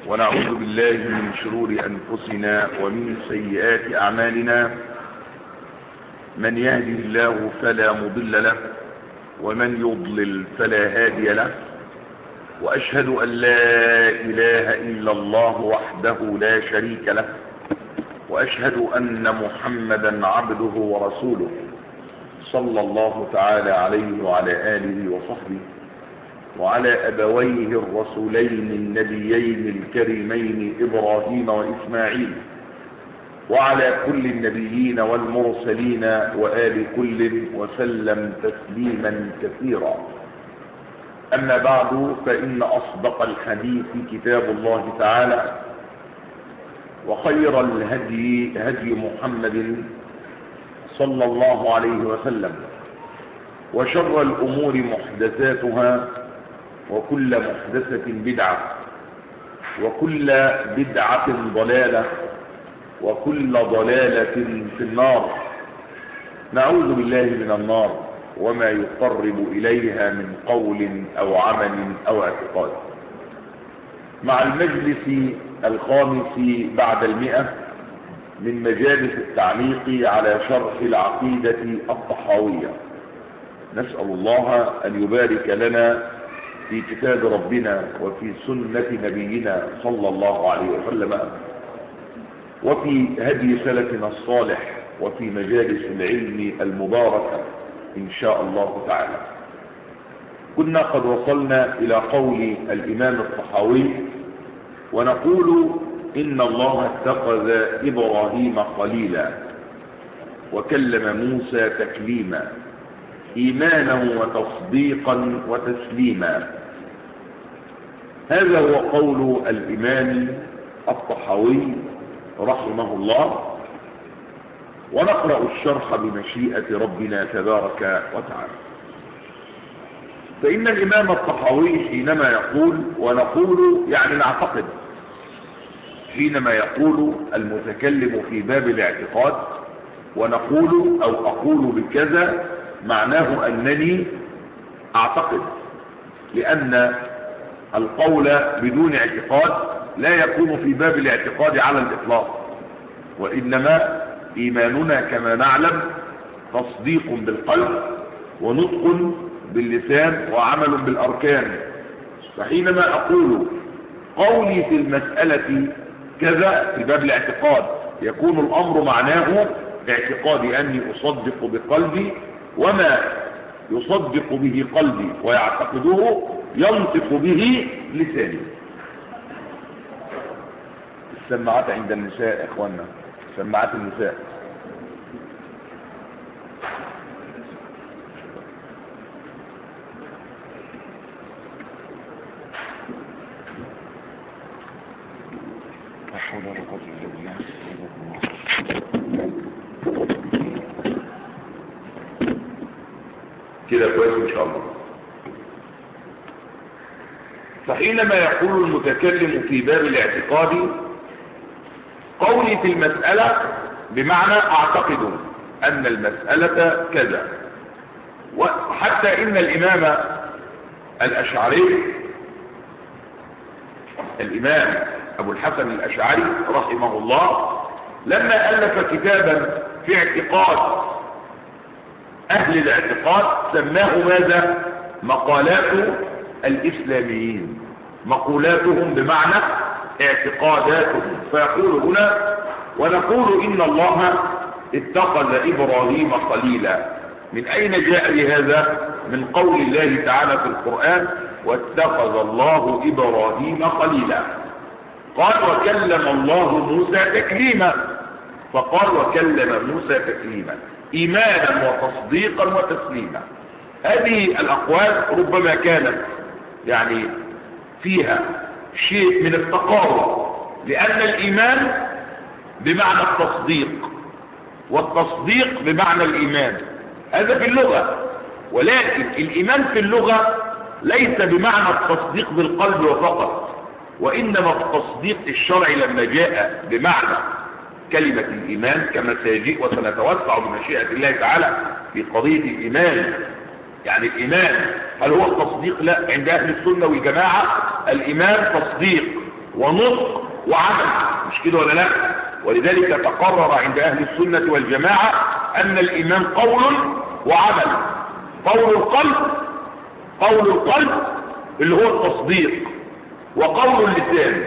ونعوذ بالله من شرور أنفسنا ومن سيئات أعمالنا من يهده الله فلا مضل له ومن يضلل فلا هادي له وأشهد أن لا إله إلا الله وحده لا شريك له وأشهد أن محمدا عبده ورسوله صلى الله تعالى عليه وعلى آله وصحبه وعلى أبويه الرسولين النبيين الكريمين إبراهيم وإسماعيل وعلى كل النبيين والمرسلين وآل كل وسلم تسليما كثيرا أما بعد فإن أصدق الحديث كتاب الله تعالى وخير الهدي هدي محمد صلى الله عليه وسلم وشر الأمور محدثاتها وكل محدثة بدعة وكل بدعة ضلالة وكل ضلالة في النار نعوذ بالله من النار وما يقرب إليها من قول أو عمل أو اعتقاد مع المجلس الخامس بعد المئة من مجالس التعليق على شرح العقيدة الطحاوية نسأل الله أن يبارك لنا في كتاب ربنا وفي سنة نبينا صلى الله عليه وسلم وفي هدي سلفنا الصالح وفي مجالس العلم المباركة إن شاء الله تعالى كنا قد وصلنا إلى قول الإمام الطحاوي ونقول إن الله اتخذ إبراهيم خليلا وكلم موسى تكليما إيمانا وتصديقا وتسليما هذا هو قول الإمام الطحاوي رحمه الله ونقرأ الشرح بمشيئة ربنا تبارك وتعالى فإن الإمام الطحاوي حينما يقول ونقول يعني نعتقد حينما يقول المتكلم في باب الاعتقاد ونقول أو أقول بكذا معناه أنني أعتقد لأن القول بدون اعتقاد لا يكون في باب الاعتقاد على الإطلاق وإنما إيماننا كما نعلم تصديق بالقلب ونطق باللسان وعمل بالأركان فحينما أقول قولي في المسألة كذا في باب الاعتقاد يكون الأمر معناه باعتقادي أني أصدق بقلبي وما يصدق به قلبي ويعتقده ينطق به لساني السماعات عند النساء يا اخوانا سماعات النساء كده كويس ان شاء الله فحينما يقول المتكلم في باب الاعتقاد قولي في المسألة بمعنى اعتقد ان المسألة كذا وحتى ان الامام الاشعري الامام ابو الحسن الاشعري رحمه الله لما الف كتابا في اعتقاد اهل الاعتقاد سماه ماذا مقالات الاسلاميين مقولاتهم بمعنى اعتقاداتهم فيقول هنا ونقول ان الله اتخذ ابراهيم خليلا من اين جاء لهذا من قول الله تعالى في القرآن واتخذ الله ابراهيم خليلا قال وكلم الله موسى تكليما فقال وكلم موسى تكليما ايمانا وتصديقا وتسليما هذه الاقوال ربما كانت يعني فيها شيء من التقارب لان الايمان بمعنى التصديق والتصديق بمعنى الايمان هذا في اللغة ولكن الايمان في اللغة ليس بمعنى التصديق بالقلب وفقط وانما التصديق الشرعي لما جاء بمعنى كلمة الإيمان كما سيجيء وسنتوسع بمشيئة الله تعالى في قضية الإيمان يعني الإيمان هل هو التصديق لا عند أهل السنة والجماعة الإيمان تصديق ونطق وعمل مش كده ولا لا ولذلك تقرر عند اهل السنة والجماعة ان الايمان قول وعمل قول القلب قول القلب اللي هو التصديق وقول اللسان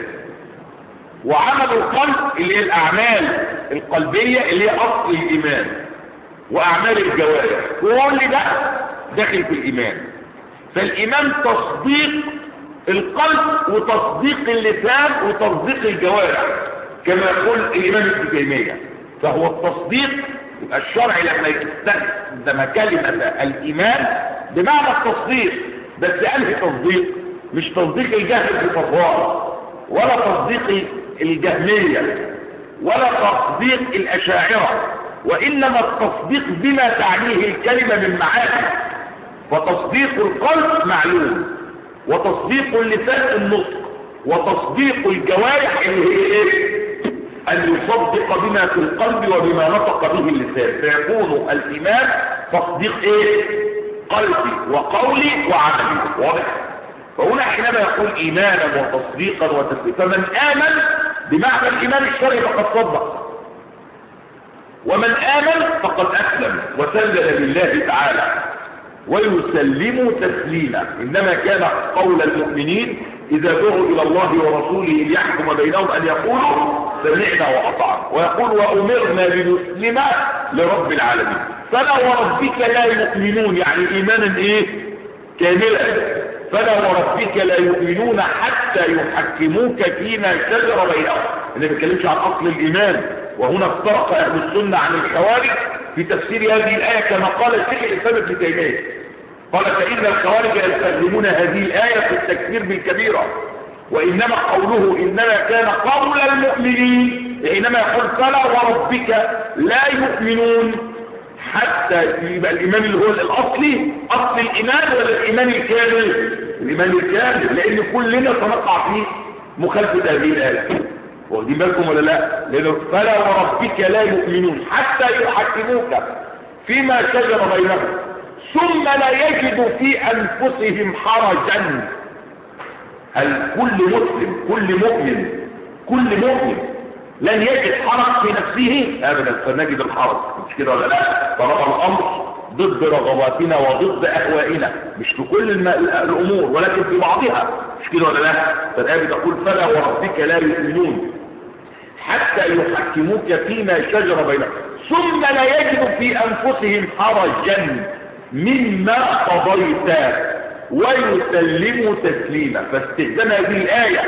وعمل القلب اللي هي الاعمال القلبية اللي هي اصل الايمان واعمال الجوارح كل ده داخل في الايمان فالايمان تصديق القلب وتصديق اللسان وتصديق الجوارح كما يقول الامام ابن تيميه فهو التصديق يبقى الشرع لما يستخدم كلمه الايمان بمعنى التصديق بس انهي تصديق مش تصديق الجهل بالفضاء ولا تصديق الجهميه ولا تصديق الاشاعره وانما التصديق بما تعنيه الكلمه من معاني فتصديق القلب معلوم وتصديق اللسان النطق وتصديق الجوارح اللي هي ايه ان يصدق بما في القلب وبما نطق به اللسان فيكون الايمان تصديق ايه قلبي وقولي وعملي واضح فهنا حينما يقول ايمانا وتصديقا وتثبيتا فمن امن بمعنى الايمان الشرعي فقد صدق ومن امن فقد اسلم وسلم لله تعالى ويسلموا تسليما إنما كان قول المؤمنين إذا دعوا إلى الله ورسوله ليحكم بينهم أن يقولوا سمعنا وأطعنا ويقول وأمرنا لنسلم لرب العالمين فلا وربك لا يؤمنون يعني إيمانا إيه كاملا فلا وربك لا يؤمنون حتى يحكموك فيما شجر بينهم أنا ما بتكلمش عن أصل الإيمان وهنا افترق أهل السنة عن الخوارج في تفسير هذه الآية كما قال الشيخ الإسلام ابن تيمية قال فإن الخوارج يستخدمون هذه الآية في التكفير بالكبيرة وإنما قوله إنما كان قول المؤمنين حينما يقول فلا وربك لا يؤمنون حتى يبقى الإيمان اللي هو الأصلي أصل الإيمان ولا الإيمان الكامل الإيمان الكامل لأن كلنا سنقع في مخالفة هذه الآية واخدين بالكم ولا لا لأنه فلا وربك لا يؤمنون حتى يحكموك فيما شجر بينهم ثم لا يجد في أنفسهم حرجا هل كل مسلم كل مؤمن كل مؤمن لن يجد حرج في نفسه أبدا فنجد الحرج مش كده ولا لا طالما الأمر ضد رغباتنا وضد أهوائنا مش في كل الم... الأمور ولكن في بعضها مش كده ولا لا فالآية بتقول فلا وربك لا يؤمنون حتى يحكموك فيما شجر بينهم ثم لا يجد في أنفسهم حرجا مما قضيت ويسلموا تسليما فاستخدام هذه الآية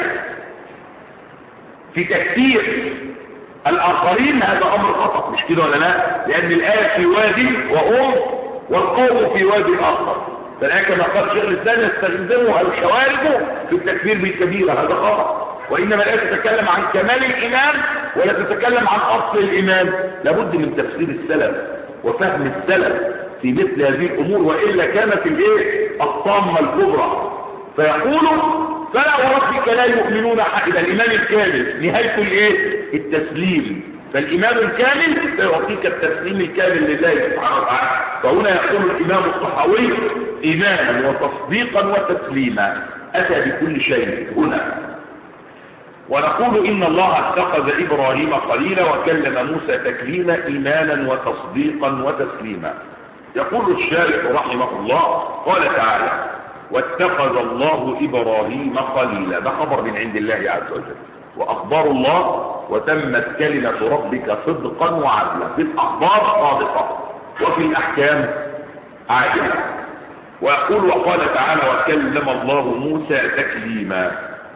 في تكثير الآخرين هذا أمر خطأ مش كده ولا لا لأن الآية في وادي وهم والقوم في وادي آخر فالآية كما قال شيخ الإسلام يستخدمها الخوارج في التكفير بالكبيرة هذا خطأ وإنما الآية تتكلم عن كمال الإيمان ولا تتكلم عن أصل الإيمان لابد من تفسير السلف وفهم السلف في مثل هذه الأمور وإلا كانت الإيه الطامة الكبرى فيقولوا فلا وربك لا يؤمنون إذا الإيمان الكامل نهاية الإيه التسليم فالإيمان الكامل سيعطيك التسليم الكامل لله سبحانه وتعالى فهنا يقول الإمام الصحوي إيمانا وتصديقا وتسليما أتى بكل شيء هنا ونقول إن الله اتخذ إبراهيم خليلا وكلم موسى تكليما إيمانا وتصديقا وتسليما يقول الشارح رحمه الله قال تعالى واتخذ الله إبراهيم خليلا ده خبر من عند الله عز وجل وأخبار الله وتمت كلمة ربك صدقا وعدلا في الأخبار صادقة وفي الأحكام عادلة ويقول وقال تعالى وكلم الله موسى تكليما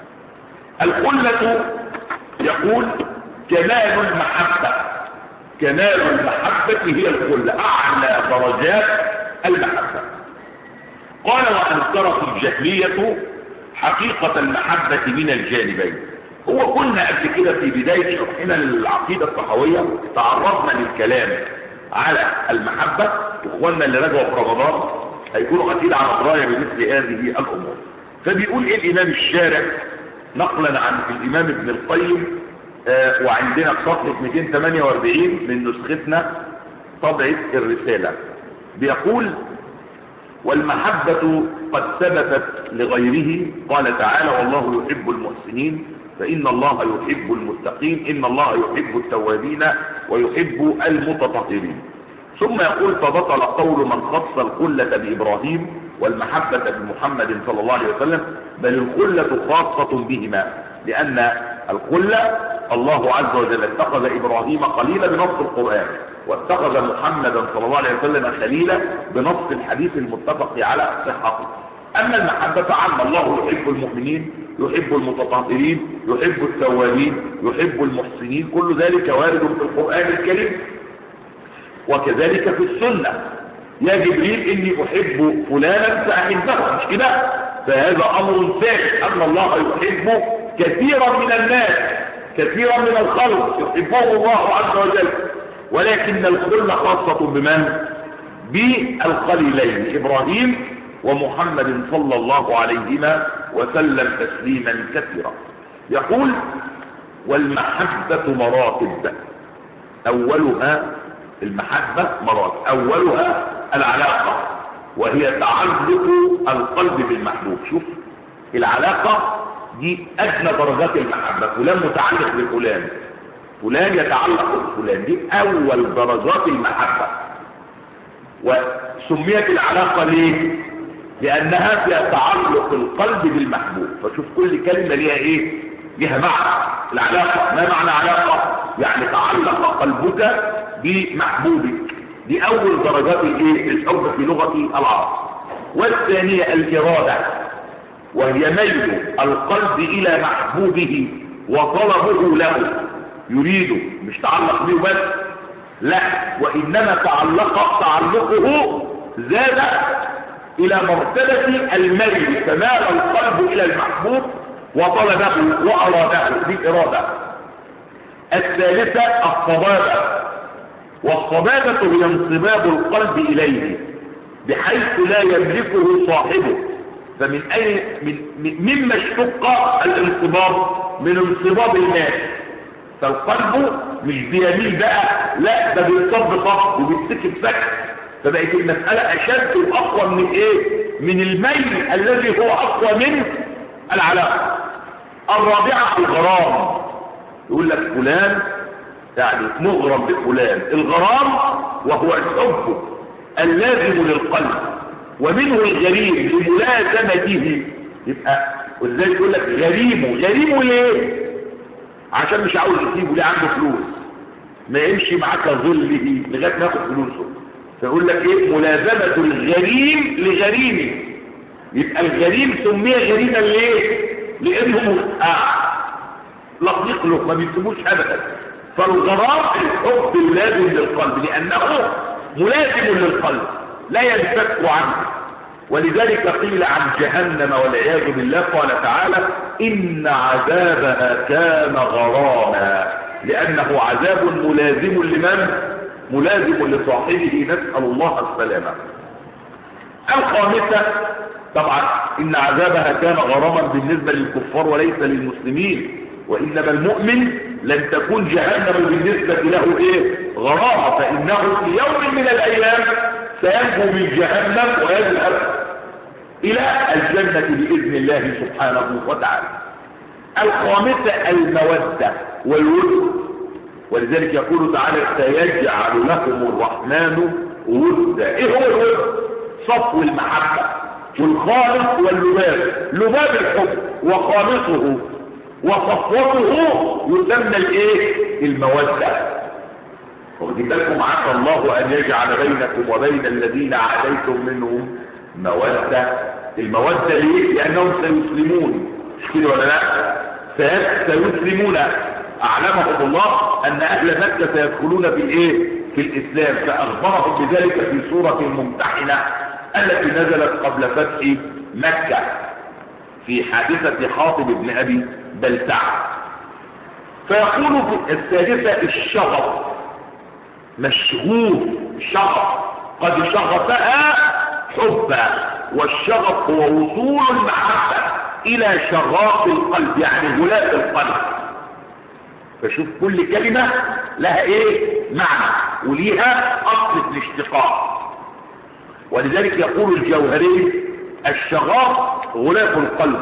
الخلة يقول كمال المحبة كمال المحبة هي الخلة أعلى درجات المحبة قال وأنكرت الجهلية حقيقة المحبة من الجانبين هو كنا قبل كده في بداية شرحنا للعقيدة الصحوية تعرضنا للكلام على المحبة اخواننا اللي رجعوا في رمضان هيكونوا اكيد على درايه بمثل هذه الامور فبيقول ايه الامام الشارع نقلا عن الامام ابن القيم آه وعندنا في صفحه 248 من نسختنا طبعه الرساله بيقول والمحبة قد ثبتت لغيره قال تعالى والله يحب المحسنين فإن الله يحب المتقين إن الله يحب التوابين ويحب المتطهرين ثم يقول فبطل قول من خص الخلة بإبراهيم والمحبة بمحمد صلى الله عليه وسلم بل الخلة خاصة بهما لأن الخلة الله عز وجل اتخذ إبراهيم خليلا بنص القرآن واتخذ محمدا صلى الله عليه وسلم خليلا بنص الحديث المتفق على صحته أما المحبة عامة الله يحب المؤمنين يحب المتطهرين يحب التوابين يحب المحسنين كل ذلك وارد في القرآن الكريم وكذلك في السنة يا جبريل إني أحب فلانا فأحبه مش كده فهذا أمر ثابت أن الله يحب كثيرا من الناس كثيرا من الخلق يحبهم الله عز وجل ولكن الخلة خاصة بمن بالخليلين إبراهيم ومحمد صلى الله عليهما وسلم تسليما كثيرا يقول والمحبة مراتب أولها المحبة مراتب أولها العلاقة وهي تعلق القلب بالمحبوب شوف العلاقة دي أدنى درجات المحبة فلان متعلق بفلان فلان يتعلق بفلان دي أول درجات المحبة وسميت العلاقة ليه لأنها فيها تعلق القلب بالمحبوب فشوف كل كلمة ليها إيه ليها معنى العلاقة ما معنى علاقة يعني تعلق قلبك بمحبوبك دي أول درجات الإيه الحب في لغة العرب والثانية الإرادة وهي ميل القلب إلى محبوبه وطلبه له يريده مش تعلق به بس لا وإنما تعلق تعلقه زاد إلى مرتبة الميل فمال القلب إلى المحبوب وطلبه وأراده بالإرادة الثالثة الصبابة والصبابة هي انصباب القلب إليه بحيث لا يملكه صاحبه فمن أي من مما اشتق الانصباب من انصباب الناس فالقلب مش بيميل بقى لا ده بينصب صف وبيتسكب سكت فبقت المسألة أشد وأقوى من إيه؟ من الميل الذي هو أقوى من العلاقة الرابعة الغرام يقول لك فلان يعني مغرم بفلان الغرام وهو الحب اللازم للقلب ومنه الغريم لملازمته يبقى ولذلك يقول لك غريمه غريمه ليه عشان مش عاوز يسيبه ليه عنده فلوس ما يمشي معاك ظله لغايه ما ياخد فلوسه فيقول لك ايه ملازمه الغريم لغريمه يبقى الغريم سمي غريما ليه لانه آه لطيق له ما بيسيبوش ابدا فالغرام الحب اللازم للقلب لانه ملازم للقلب لا ينفك عنه ولذلك قيل عن جهنم والعياذ بالله قال تعالى إن عذابها كان غراما لأنه عذاب ملازم لمن؟ ملازم لصاحبه نسأل الله السلامة الخامسة طبعا إن عذابها كان غراما بالنسبة للكفار وليس للمسلمين وإنما المؤمن لن تكون جهنم بالنسبة له إيه غرامة فإنه في يوم من الأيام سينجو من جهنم ويذهب إلى الجنة بإذن الله سبحانه وتعالى الخامسة المودة والود ولذلك يقول تعالى سيجعل لكم الرحمن ودا ايه هو الود صفو المحبة والخالص واللباب لباب الحب وخالصه وصفوته يسمى الايه المودة واخدين بالكم عسى الله ان يجعل بينكم وبين الذين عاديتم منهم مودة المودة ليه لانهم سيسلمون مش كده ولا لا سيسلمون اعلمهم الله ان اهل مكة سيدخلون في الايه في الاسلام فاخبرهم بذلك في سورة الممتحنة التي نزلت قبل فتح مكة في حادثة خاطب ابن ابي بلتع فيقول في السادسة الشغف مشغوف شغف قد شغفها حبا والشغف هو وصول المحبة الى شغاف القلب يعني غلاف القلب فشوف كل كلمة لها ايه معنى وليها اصل في الاشتقاق ولذلك يقول الجوهري الشغاف غلاف القلب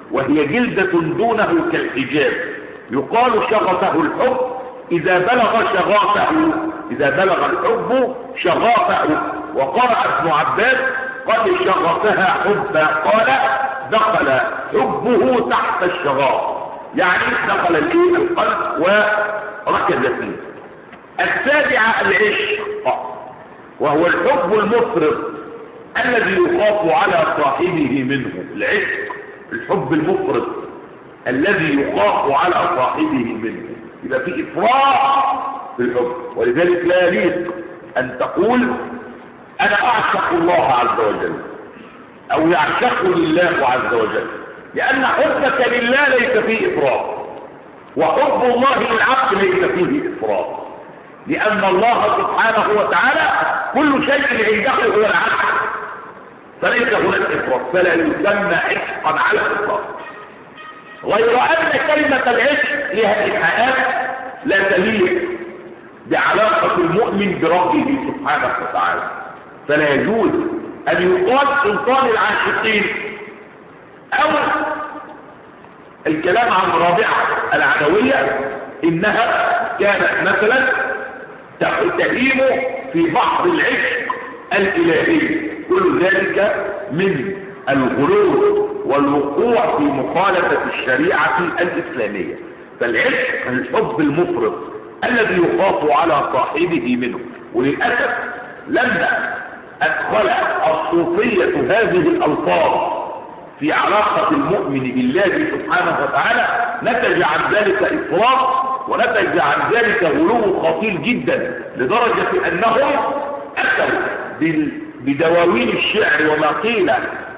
وهي جلدة دونه كالحجاب يقال شغفه الحب إذا بلغ شغافه إذا بلغ الحب شغافه وقرأ ابن عباس قد شغفها حبا قال دخل حبه تحت الشغاف يعني دخل الايه القلب وركز فيه السابعة العشق وهو الحب المفرط الذي يخاف على صاحبه منه العشق الحب المفرط الذي يخاف على صاحبه منه يبقى في افراط في الحب ولذلك لا يليق ان تقول انا اعشق الله عز وجل او يعشقني الله عز وجل لان حبك لله ليس فيه افراط وحب الله للعبد ليس فيه افراط لان الله سبحانه وتعالى كل شيء عنده هو العبد فليس هناك افراط فلا يسمى عشقا على الاطلاق غير ان كلمه العشق لها ايحاءات لا تليق بعلاقه المؤمن بربه سبحانه وتعالى فلا يجوز ان يقال سلطان العاشقين او الكلام عن رابعه العدويه انها كانت مثلا تهيم في بحر العشق الالهي كل ذلك من الغلو والوقوع في مخالفة الشريعة الإسلامية فالعشق الحب المفرط الذي يخاف على صاحبه منه وللأسف لما أدخل الصوفية هذه الألفاظ في علاقة المؤمن بالله سبحانه وتعالى نتج عن ذلك إفراط ونتج عن ذلك غلو خطير جدا لدرجة أنهم أتوا بدواوين الشعر وما قيل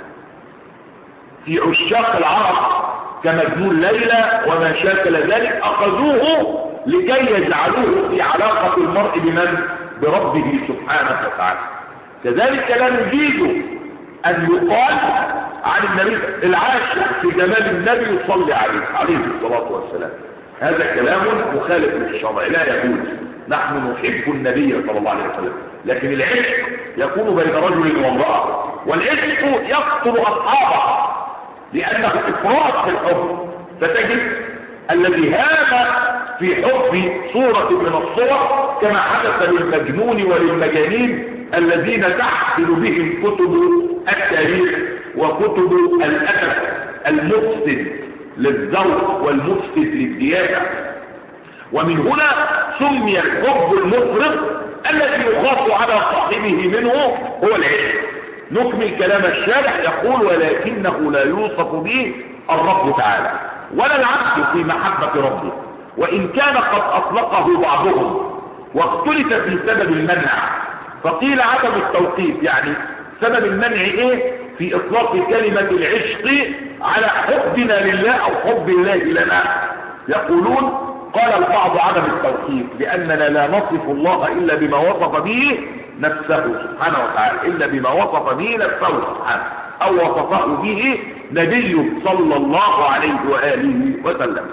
في عشاق العرب كمجنون ليلى وما شاكل ذلك أخذوه لكي يجعلوه في علاقة المرء بمن بربه سبحانه وتعالى كذلك لا نجيد أن يقال عن النبي العاشق في جمال النبي يصلي عليه عليه الصلاة والسلام هذا كلام مخالف للشرع لا يجوز نحن نحب النبي صلى الله عليه وسلم لكن العشق يكون بين رجل وامرأة والعشق يقتل أصحابه لأنه إفراط في الحب فتجد الذي هام في حب صورة من الصور كما حدث للمجنون وللمجانين الذين تحفل بهم كتب التاريخ وكتب الأدب المفسد للذوق والمفسد للديانة ومن هنا سمي الحب المفرط الذي يخاف على صاحبه منه هو العشق نكمل كلام الشارح يقول ولكنه لا يوصف به الرب تعالى ولا العبد في محبة ربه وإن كان قد أطلقه بعضهم واختلف في سبب المنع فقيل عدم التوقيف يعني سبب المنع ايه في اطلاق كلمة العشق على حبنا لله او حب الله لنا يقولون قال البعض عدم التوقيف لاننا لا نصف الله الا بما وصف به نفسه سبحانه وتعالى الا بما وصف به نفسه سبحانه او وصفه به نبي صلى الله عليه واله وسلم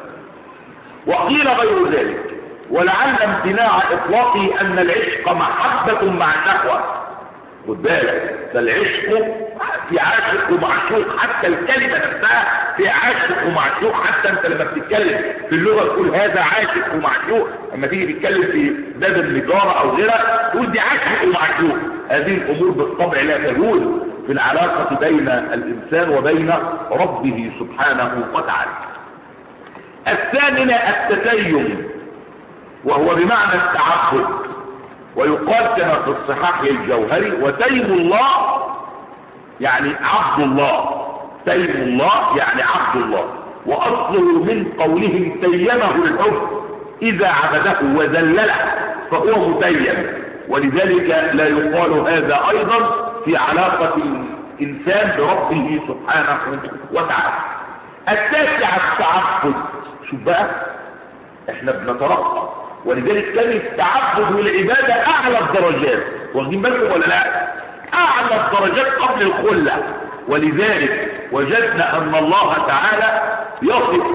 وقيل غير ذلك ولعل امتناع اطلاقه ان العشق محبة مع الشهوة خد بالك فالعشق في عاشق ومعشوق حتى الكلمة نفسها في عاشق ومعشوق حتى انت لما بتتكلم في اللغة تقول هذا عاشق ومعشوق لما تيجي تتكلم في باب النجارة او غيرها تقول دي عاشق ومعشوق هذه الامور بالطبع لا تجوز في العلاقة بين الانسان وبين ربه سبحانه وتعالى الثامنة التتيم وهو بمعنى التعبد ويقال كما في الصحاح الجوهري وتيم الله يعني عبد الله تيم الله يعني عبد الله وأصله من قولهم تيمه الحب إذا عبده وذلله فهو متيم ولذلك لا يقال هذا أيضا في علاقة الإنسان بربه سبحانه وتعالى التاسع التعبد شوف بقى احنا بنترقى ولذلك كان التعبد والعبادة اعلى الدرجات واخدين بالكم ولا لا اعلى الدرجات قبل الخلة ولذلك وجدنا ان الله تعالى يصف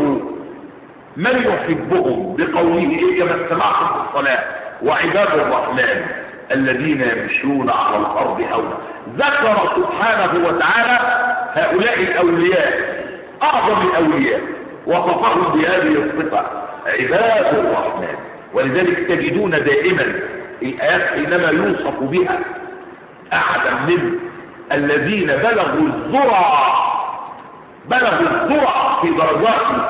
من يحبهم بقوله ايه كما سمعتم في الصلاة وعباد الرحمن الذين يمشون على الارض هونا ذكر سبحانه وتعالى هؤلاء الاولياء اعظم الاولياء وصفهم بهذه الصفة عباد الرحمن ولذلك تجدون دائما الايات حينما يوصف بها احدا من الذين بلغوا الذرى بلغوا الذرى في درجات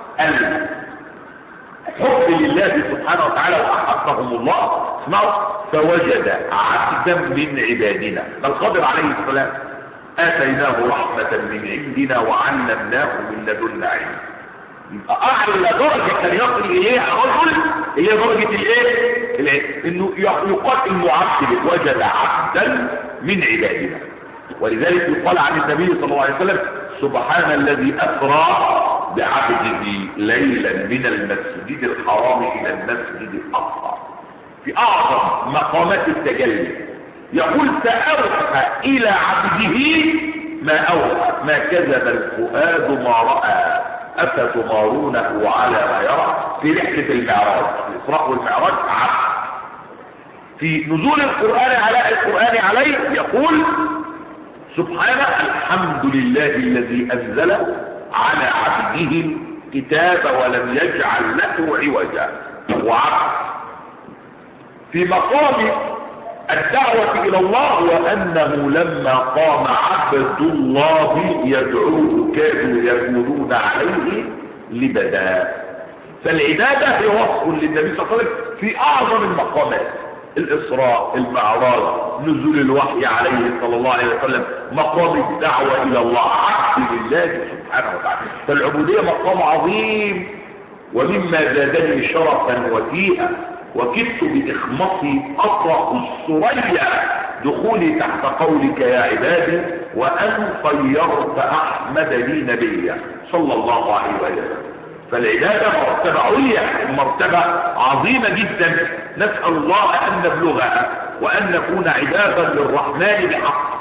الحب لله سبحانه وتعالى واحبهم الله اسمعوا فوجد عبدا من عبادنا الخضر عليه السلام اتيناه رحمة من عندنا وعلمناه من لدنا علما يبقى اعلى درجة كان يصل اليها الرجل هي درجة الايه الايه انه يقال انه عبد وجد عبدا من عبادنا ولذلك يقال عن النبي صلى الله عليه وسلم سبحان الذي اسرى بعبده ليلا من المسجد الحرام الى المسجد الاقصى في اعظم مقامات التجلي يقول ساوحى الى عبده ما اوحى ما كذب الفؤاد ما راى افتمارونه على ما يرى في رحله المعراج الاسراء والمعراج عبد في نزول القران على القران عليه يقول سبحانه الحمد لله الذي انزل على عبده الكتاب ولم يجعل له عوجا وعبد في مقام الدعوة إلى الله وأنه لما قام عبد الله يدعوه كادوا يكونون عليه لبدا فالعبادة هي وصف للنبي صلى الله عليه وسلم في أعظم المقامات الإسراء المعراج نزول الوحي عليه صلى الله عليه وسلم مقام الدعوة إلى الله عبد لله سبحانه وتعالى فالعبودية مقام عظيم ومما زادني شرفا وفيها وكدت بإخمصي أطرق السرية دخولي تحت قولك يا عبادي وأن خيرت أحمد لي نبيا صلى الله عليه وسلم فالعبادة مرتبة عليا مرتبة عظيمة جدا نسأل الله أن نبلغها وأن نكون عبادا للرحمن بحق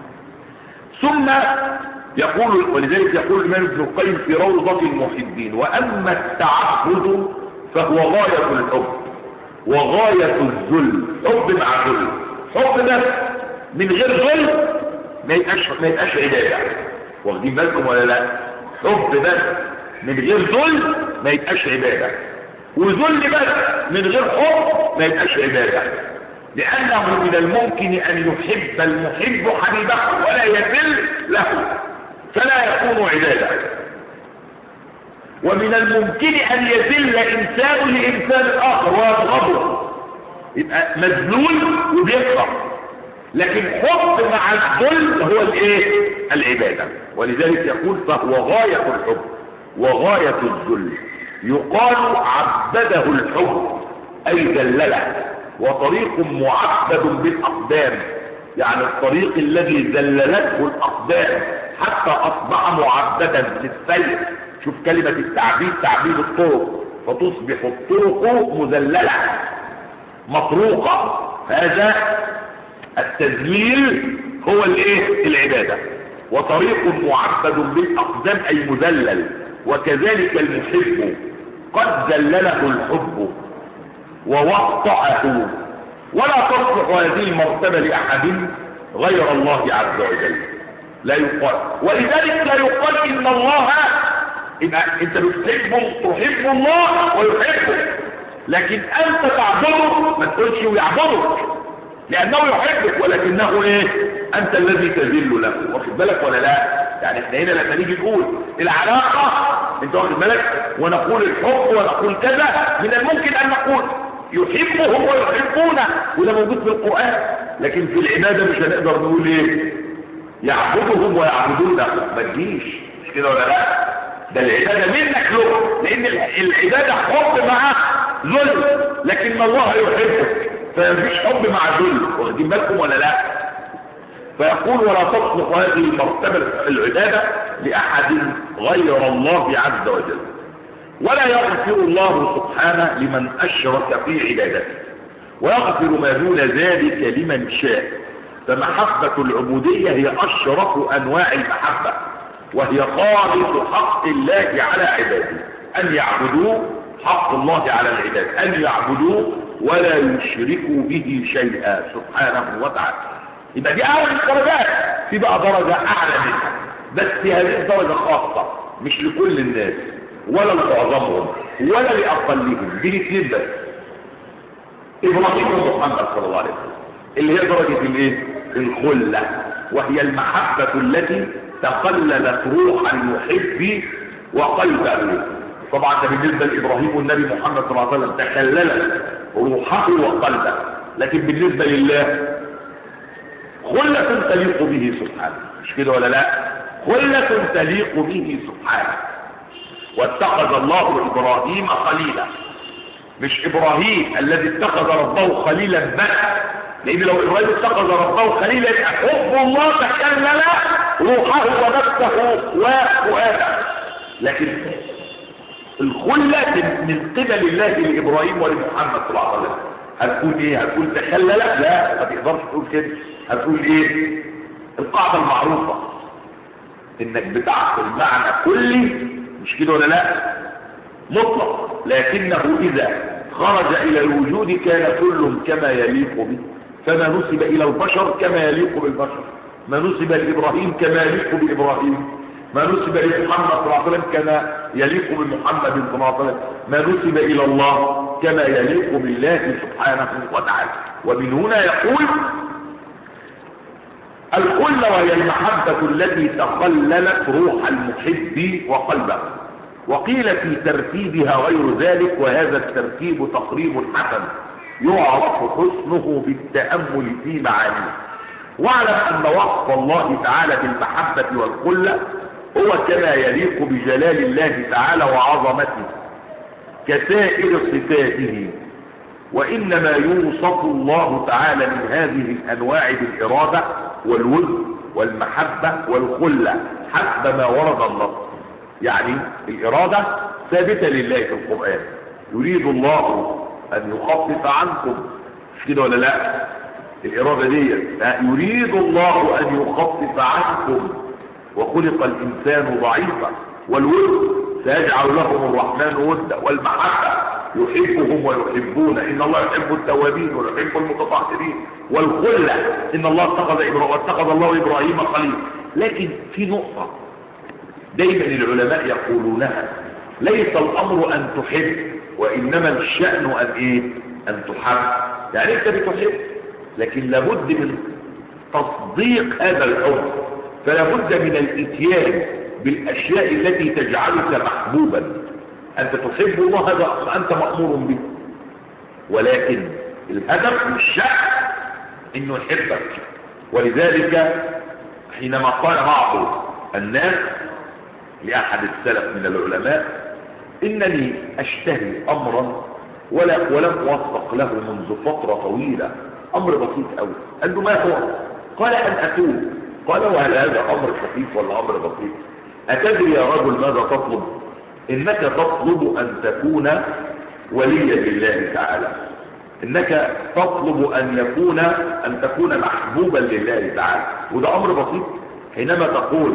ثم يقول ولذلك يقول الإمام ابن القيم في روضة المحبين وأما التعبد فهو غاية الحب وغاية الذل حب مع ذل حب ده من غير ذل ما يبقاش ما يبقاش عبادة واخدين بالكم ولا لا حب بس من غير ذل ما يبقاش عبادة وذل بس من غير حب ما يبقاش عبادة لأنه من الممكن أن يحب المحب حبيبه ولا يذل له فلا يكون عبادة ومن الممكن أن يذل إنسان لإنسان آخر ويبغضه يبقى مذلول وبيكره لكن حب مع الذل هو الايه العبادة ولذلك يقول فهو غاية الحب وغاية الذل يقال عبده الحب أي ذلله وطريق معبد بالأقدام يعني الطريق الذي ذللته الأقدام حتى أصبح معبدا للسير شوف كلمة التعبيد تعبيد الطرق فتصبح الطرق مذللة مطروقة هذا التذليل هو الايه العبادة وطريق معبد بالأقدام أي مذلل وكذلك المحب قد ذلله الحب ووطأه ولا تصلح هذه المرتبة لأحد غير الله عز وجل لا يقال ولذلك لا يقال إن الله يبقى انت بتحب تحب الله ويحبك لكن انت تعبده ما تقولش ويعبدك لانه يحبك ولكنه ايه انت الذي تذل له واخد بالك ولا لا يعني احنا هنا لما نيجي نقول العلاقه انت واخد بالك ونقول الحب ونقول كذا من الممكن ان نقول يحبهم ويحبونه وده موجود في القران لكن في العباده مش هنقدر نقول ايه يعبدهم ويعبدونه ما تجيش مش كده ولا لا ده العبادة منك له لان العبادة حب مع ذل لكن الله يحبك فمفيش حب مع ذل واخدين بالكم ولا لا فيقول ولا تصلح هذه المرتبة العبادة لأحد غير الله عز وجل ولا يغفر الله سبحانه لمن أشرك في عبادته ويغفر ما دون ذلك لمن شاء فمحبة العبودية هي أشرف أنواع المحبة وهي خالص حق الله على عباده أن يعبدوه حق الله على العباد أن يعبدوه ولا يشركوا به شيئا سبحانه وتعالى يبقى دي أعلى الدرجات في بقى درجة أعلى منها بس هذه الدرجة خاصة مش لكل الناس ولا لمعظمهم ولا لأقلهم دي الاثنين بس إبراهيم ومحمد صلى الله عليه وسلم اللي هي درجة الايه الخلة وهي المحبة التي تقللت روح المحب وقلبه طبعا ده بالنسبة لإبراهيم والنبي محمد صلى الله عليه وسلم تخللت روحه وقلبه لكن بالنسبة لله خلة تليق به سبحانه مش كده ولا لا خلة تليق به سبحانه واتخذ الله إبراهيم خليلا مش إبراهيم الذي اتخذ ربه خليلا بس لأن لو إبراهيم اتخذ ربه خليلا يبقى حب الله تكلل روحه ونفسه وفؤاده لكن الخلة من قبل الله لإبراهيم ولمحمد صلى الله عليه وسلم هتكون ايه هتكون تخلى لا لا ما تقدرش تقول كده هتقول ايه القاعدة المعروفة انك بتعقل معنى كلي مش كده ولا لا مطلق لكنه اذا خرج الى الوجود كان كل كما يليق به فما نسب الى البشر كما يليق بالبشر ما نسب لابراهيم كما يليق بابراهيم ما نسب لمحمد صلى الله عليه وسلم كما يليق بمحمد صلى الله عليه وسلم ما نسب الى الله كما يليق بالله سبحانه وتعالى ومن هنا يقول الخلة وهي المحبة التي تخللت روح المحب وقلبه وقيل في ترتيبها غير ذلك وهذا الترتيب تقريب حسن يعرف حسنه بالتأمل في معانيه واعلم أن وصف الله تعالى بالمحبة والخلة هو كما يليق بجلال الله تعالى وعظمته كسائر صفاته وإنما يوصف الله تعالى من هذه الأنواع بالإرادة والود والمحبة والخلة حسب ما ورد النص يعني الإرادة ثابتة لله في القرآن يريد الله أن يخفف عنكم مش كده ولا لا الإرادة دي يريد الله أن يخفف عنكم وخلق الإنسان ضعيفا والود سيجعل لهم الرحمن ودا والمحبة يحبهم ويحبون إن الله يحب التوابين ويحب المتطهرين والخلة إن الله اتخذ إبراهيم واتخذ الله إبراهيم خليل لكن في نقطة دايما العلماء يقولونها ليس الأمر أن تحب وإنما الشأن أن إيه أن تحب يعني أنت بتحب لكن لابد من تصديق هذا الحب فلا بد من الاتيان بالاشياء التي تجعلك محبوبا انت تحب الله هذا انت مامور به ولكن الهدف والشأن انه يحبك ولذلك حينما قال بعض الناس لاحد السلف من العلماء انني اشتهي امرا ولا ولم اوفق له منذ فتره طويله امر بسيط قوي قال له ما هو قال ان اتوب قال وهل هذا امر خفيف ولا امر بسيط اتدري يا رجل ماذا تطلب انك تطلب ان تكون وليا لله تعالى انك تطلب ان يكون ان تكون محبوبا لله تعالى وده امر بسيط حينما تقول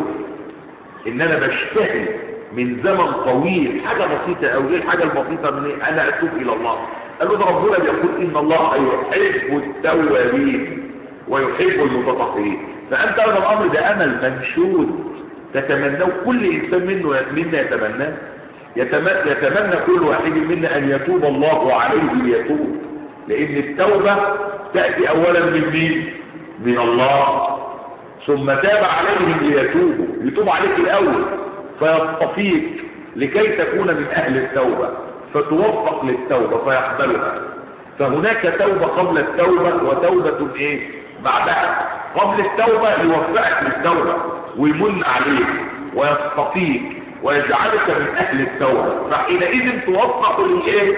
ان انا بشتهي من زمن طويل حاجة بسيطة او ايه الحاجة البسيطة من إيه؟ انا اتوب الى الله قال له ده ربنا بيقول ان الله يحب التوابين ويحب المتطهرين فانت هذا الامر ده امل منشود تتمناه كل انسان منه منا يتمناه يتمنى, يتمنى كل واحد منا ان يتوب الله عليه ليتوب لان التوبة تأتي اولا من مين من الله ثم تاب عليهم ليتوبوا يتوب عليك الاول فيصطفيك لكي تكون من اهل التوبة فتوفق للتوبة فيقبلها فهناك توبة قبل التوبة وتوبة ايه بعدها قبل التوبة يوفقك للتوبة ويمن عليك ويصطفيك ويجعلك من اهل التوبة فحينئذ توفق للايه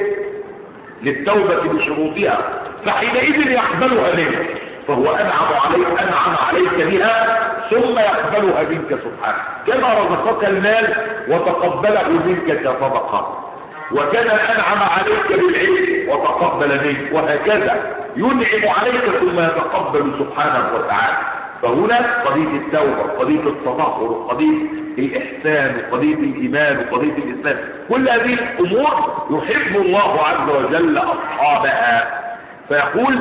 للتوبة بشروطها فحينئذ يقبلها منك فهو انعم عليك انعم عليك بها ثم يقبلها منك سبحانه كما رزقك المال وتقبله منك كصدقه وكما انعم عليك بالعلم وتقبل منك وهكذا ينعم عليك ثم يتقبل سبحانه وتعالى فهنا قضية التوبة قضية التطهر قضية الإحسان وقضية الإيمان وقضية الإسلام كل هذه الأمور يحب الله عز وجل أصحابها فيقول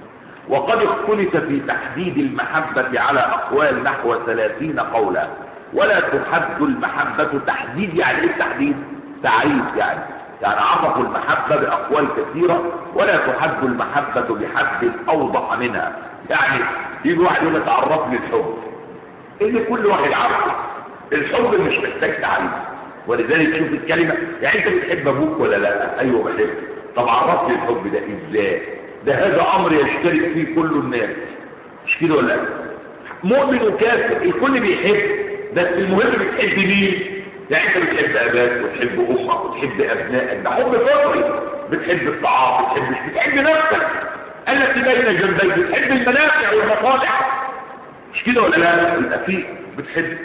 وقد اختلف في تحديد المحبة على أقوال نحو ثلاثين قولا ولا تحد المحبة تحديد يعني ايه التحديد تعريف يعني يعني عرفوا المحبة بأقوال كثيرة ولا تحد المحبة بحد أوضح منها يعني يجي واحد يقول لك عرفني الحب اللي كل واحد عارفه الحب مش محتاج تعريف ولذلك شوف الكلمة يعني انت بتحب ابوك ولا لا ايوه بحب طب عرفني الحب ده ازاي ده هذا امر يشترك فيه كل الناس مش كده ولا لا مؤمن وكافر الكل بيحب بس المهم بتحب مين يعني انت بتحب اباك وتحب امك وتحب ابنائك ده حب فطري بتحب الطعام بتحب مش بتحب نفسك التي بين جنبيك بتحب المنافع والمصالح مش كده ولا لا يبقى في بتحب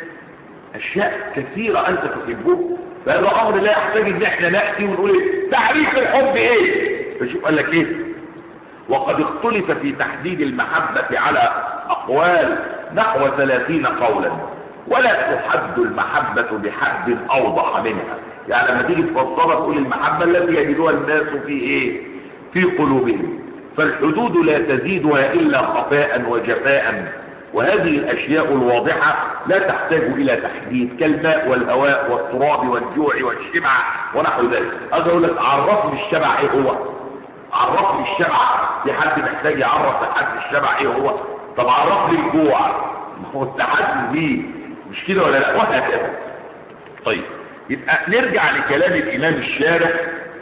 اشياء كثيرة انت تحبه فهذا امر لا يحتاج ان احنا نأتي ونقول ايه تعريف الحب ايه فشوف قال لك ايه وقد اختلف في تحديد المحبة على اقوال نحو ثلاثين قولا ولا تحد المحبة بحد اوضح منها يعني لما تيجي تفسرها تقول المحبة التي يجدها الناس في ايه في قلوبهم فالحدود لا تزيدها الا خفاء وجفاء وهذه الاشياء الواضحة لا تحتاج الى تحديد كالماء والهواء والتراب والجوع والشبع ونحو ذلك هذا اقول لك عرفني الشبع ايه هو عرفني الشبع في حد محتاج يعرف لحد الشبع ايه هو طب عرفني الجوع ما هو التحدي بيه مش كده ولا لا وهكذا طيب يبقى نرجع لكلام الامام الشارح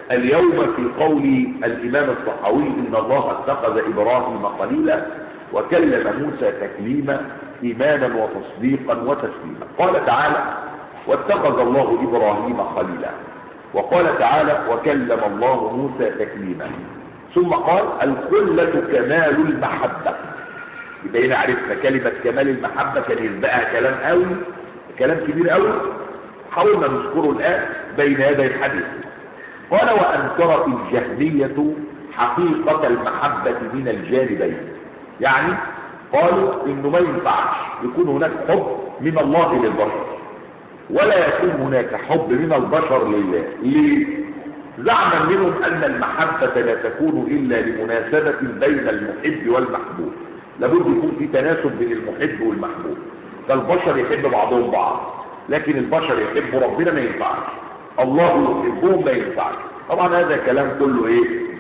اليوم في قول الامام الصحوي ان الله اتخذ ابراهيم خليلا وكلم موسى تكليما ايمانا وتصديقا وتسليما قال تعالى واتخذ الله ابراهيم خليلا وقال تعالى وكلم الله موسى تكليما ثم قال الخلة كمال المحبة يبقى هنا عرفنا كلمة كمال المحبة كان يسبقها كلام قوي كلام كبير قوي حاولنا نذكره الآن بين يدي الحديث قال وأنكرت الجهمية حقيقة المحبة من الجانبين يعني قالوا انه ما ينفعش يكون هناك حب من الله للبشر ولا يكون هناك حب من البشر لله ليه زعما منهم ان المحبة لا تكون الا لمناسبة بين المحب والمحبوب لابد يكون في تناسب بين المحب والمحبوب فالبشر يحب بعضهم بعض لكن البشر يحب ربنا ما ينفعش الله يحبهم ما ينفعش طبعا هذا كلام كله ايه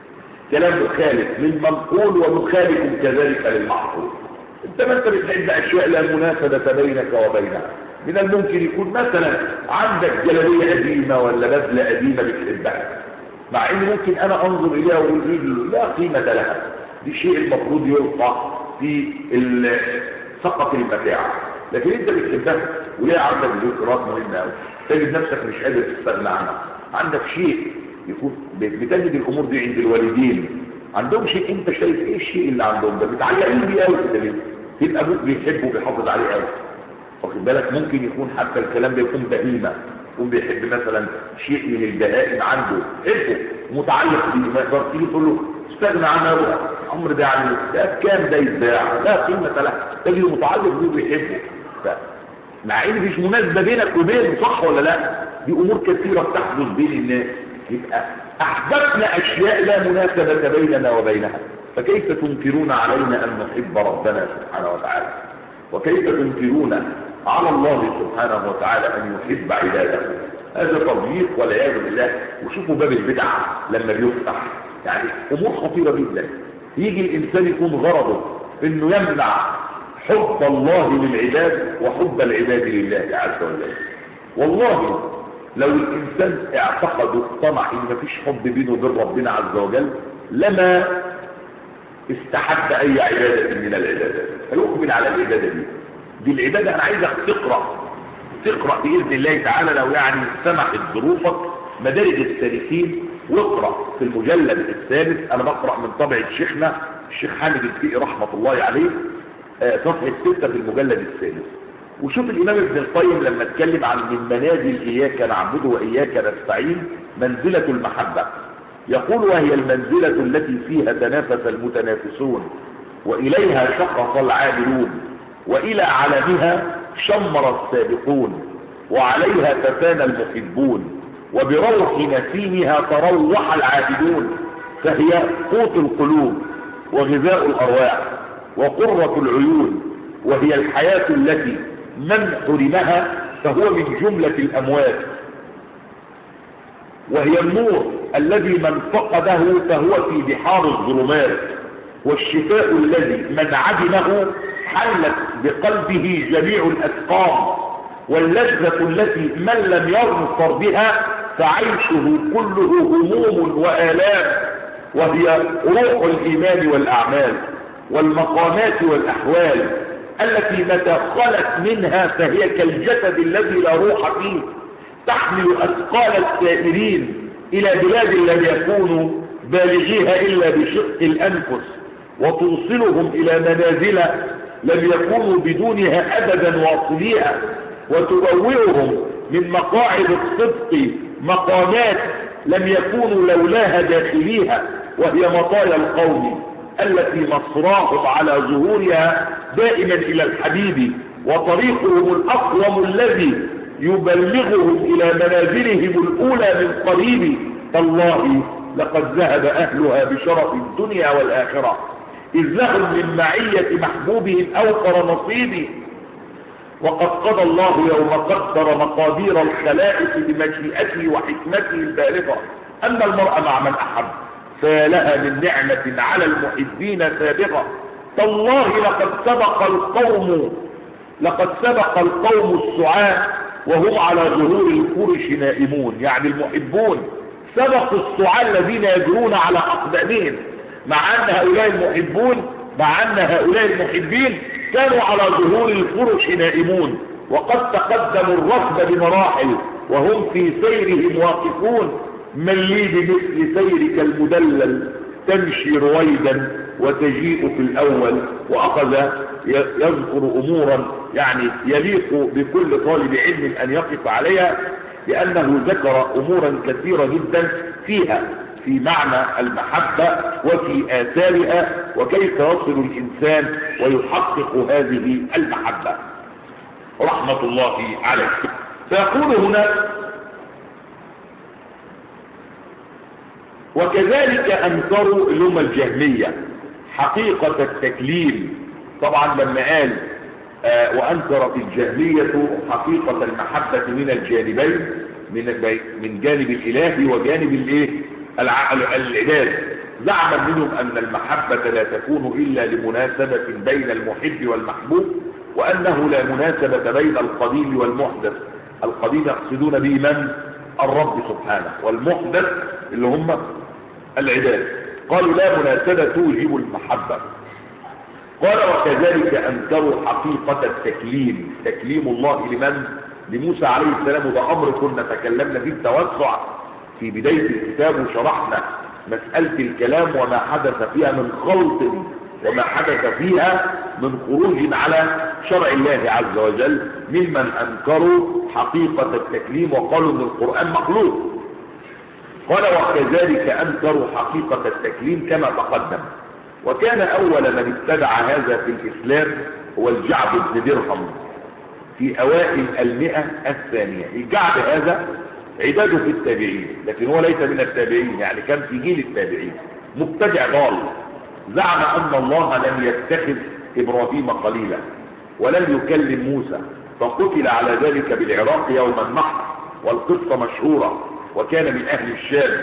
كلام مخالف للمنقول ومخالف كذلك للمعقول انت ما انت بتحب اشياء لا مناسبة بينك وبينها من الممكن يكون مثلا عندك جلالية قديمة ولا بدلة قديمة بتحبها مع ان ممكن انا انظر اليها واقول ايه دي لا قيمة لها دي شيء المفروض يلقى في سقط المتاع لكن انت بتحبها وليه عندك ذكريات مهمة قوي تجد نفسك مش قادر تستغنى عنها عندك شيء يكون بتجد الامور دي عند الوالدين عندهم شيء انت شايف ايه الشيء اللي عندهم ده متعلقين بيه قوي كده ليه يبقى ابوك بيحبه وبيحافظ عليه قوي واخد بالك ممكن يكون حتى الكلام ده يكون بهيمه يكون بيحب مثلا شيء من البهائم عنده حبه متعلق بيه ما يقدر تيجي تقول له استغنى عنه يا عمر ده يعني ده كام ده يتباع لا قيمه له تجد متعلق بيه وبيحبه مع ان مفيش مناسبه بينك وبينه صح ولا لا دي امور كثيره بتحدث بين الناس يبقى احببنا اشياء لا مناسبة بيننا وبينها فكيف تنكرون علينا ان نحب ربنا سبحانه وتعالى وكيف تنكرون على الله سبحانه وتعالى ان يحب عباده هذا تضييق والعياذ بالله وشوفوا باب البدع لما بيفتح يعني امور خطيرة جدا يجي الانسان يكون غرضه انه يمنع حب الله للعباد وحب العباد لله عز وجل والله لو الانسان اعتقد واقتنع ان مفيش حب بينه وبين ربنا عز وجل لما استحب اي عبادة من العبادات فيقبل على العبادة دي دي العبادة انا عايزك تقرأ تقرأ بإذن الله تعالى لو يعني سمحت ظروفك مدارج السالكين واقرأ في المجلد الثالث انا بقرأ من طبعة شيخنا الشيخ حامد الفقي رحمة الله عليه صفحة ستة في المجلد الثالث وشوف الإمام ابن القيم لما اتكلم عن من منازل إياك نعبد وإياك نستعين منزلة المحبة يقول وهي المنزلة التي فيها تنافس المتنافسون وإليها شخص العاملون وإلى علمها شمر السابقون وعليها تفانى المحبون وبروح نسيمها تروح العابدون فهي قوت القلوب وغذاء الأرواح وقرة العيون وهي الحياة التي من حرمها فهو من جملة الأموات وهي النور الذي من فقده فهو في بحار الظلمات والشفاء الذي من عدمه حلت بقلبه جميع الأسقام واللذة التي من لم يظفر بها فعيشه كله هموم وآلام وهي روح الإيمان والأعمال والمقامات والأحوال التي متى خلت منها فهي كالجسد الذي لا روح فيه تحمل أثقال السائرين إلى بلاد لم يكونوا بالغيها إلا بشق الأنفس وتوصلهم إلى منازل لم يكونوا بدونها أبدا واصليها وتبوئهم من مقاعد الصدق مقامات لم يكونوا لولاها داخليها وهي مطايا القوم التي مصراهم على ظهورها دائما إلى الحبيب وطريقهم الأقوم الذي يبلغهم إلى منازلهم الأولى من قريب تالله لقد ذهب أهلها بشرف الدنيا والآخرة إذ لهم من معية محبوبهم أوفر نصيب وقد قضى الله يوم قدر مقادير الخلائق بمشيئته وحكمته البالغة أن المرء مع من أحب فلها من نعمة على المحبين سابقة تالله لقد سبق القوم لقد سبق القوم السعاة وهم على ظهور الفرش نائمون يعني المحبون سبقوا السعاة الذين يجرون على أقدامهم مع أن هؤلاء المحبون مع أن هؤلاء المحبين كانوا على ظهور الفرش نائمون وقد تقدموا الركب بمراحل وهم في سيرهم واقفون من لي بمثل سيرك المدلل تمشي رويدا وتجيء في الأول وأخذ يذكر أمورا يعني يليق بكل طالب علم أن يقف عليها لأنه ذكر أمورا كثيرة جدا فيها في معنى المحبة وفي آثارها وكيف يصل الإنسان ويحقق هذه المحبة رحمة الله عليه فيقول هنا وكذلك أنكروا اللي هم الجهمية حقيقة التكليم طبعا لما قال آه وأنكرت الجهمية حقيقة المحبة من الجانبين من من جانب الإله وجانب الايه العباد زعم منهم أن المحبة لا تكون إلا لمناسبة بين المحب والمحبوب وأنه لا مناسبة بين القديم والمحدث القديم يقصدون به من الرب سبحانه والمحدث اللي هم العباد قالوا لا مناسبة توجب المحبة قال وكذلك أنكروا حقيقة التكليم تكليم الله لمن لموسى عليه السلام وده أمر كنا تكلمنا فيه التوسع في بداية الكتاب وشرحنا مسألة الكلام وما حدث فيها من خلط وما حدث فيها من خروج على شرع الله عز وجل ممن أنكروا حقيقة التكليم وقالوا أن القرآن مخلوق قال وكذلك أنكروا حقيقة التكليم كما تقدم وكان أول من ابتدع هذا في الإسلام هو الجعب بن درهم في أوائل المئة الثانية الجعب هذا عباده في التابعين لكن هو ليس من التابعين يعني كان في جيل التابعين مبتدع ضال زعم أن الله لم يتخذ إبراهيم قليلا ولم يكلم موسى فقتل على ذلك بالعراق يوم النحر والقصة مشهورة وكان من أهل الشام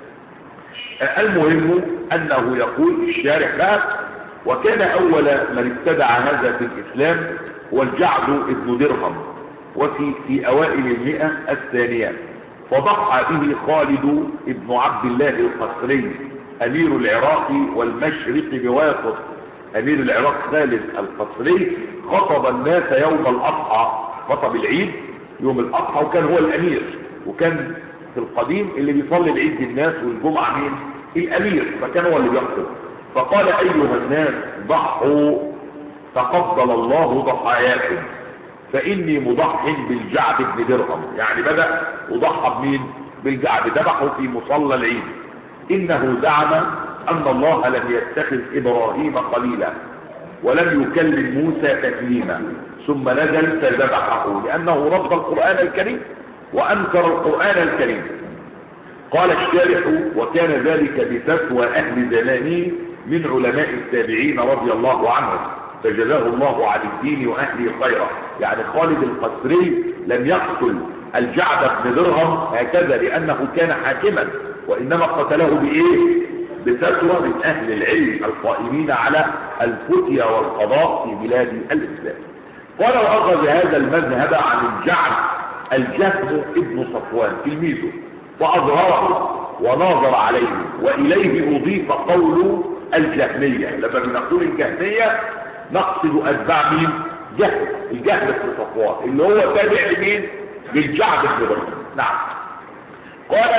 المهم أنه يقول الشارح بقى وكان أول من ابتدع هذا في الإسلام هو الجعد ابن درهم وفي في أوائل المئة الثانية فضحى به خالد ابن عبد الله القصري أمير العراق والمشرق بواسط أمير العراق خالد القصري خطب الناس يوم الأضحى خطب العيد يوم الأضحى وكان هو الأمير وكان في القديم اللي بيصلي العيد بالناس والجمعة مين الأمير فكان هو اللي بيخطب فقال أيها الناس ضحوا تقبل الله ضحاياكم فإني مضح بالجعد بن درهم يعني بدأ وضحى بمين بالجعد ذبحه في مصلى العيد إنه زعم أن الله لم يتخذ إبراهيم قليلا ولم يكلم موسى تكليما ثم نزل فذبحه لأنه رفض القرآن الكريم وأنكر القرآن الكريم قال الشارح وكان ذلك بفتوى أهل زمانه من علماء التابعين رضي الله عنهم فجزاه الله عن الدين واهله خيرا يعني خالد القسري لم يقتل الجعد بن درهم هكذا لانه كان حاكما وانما قتله بايه بفتوى من اهل العلم القائمين على الفتيا والقضاء في بلاد الاسلام قال واخذ هذا المذهب عن الجعد الجهم ابن صفوان تلميذه واظهره وناظر عليه واليه اضيف قول الجهميه لما بنقول الجهميه نقصد اتباع مين جهم الجهم بن صفوان اللي هو تابع لمين للجعد بن درهم نعم قال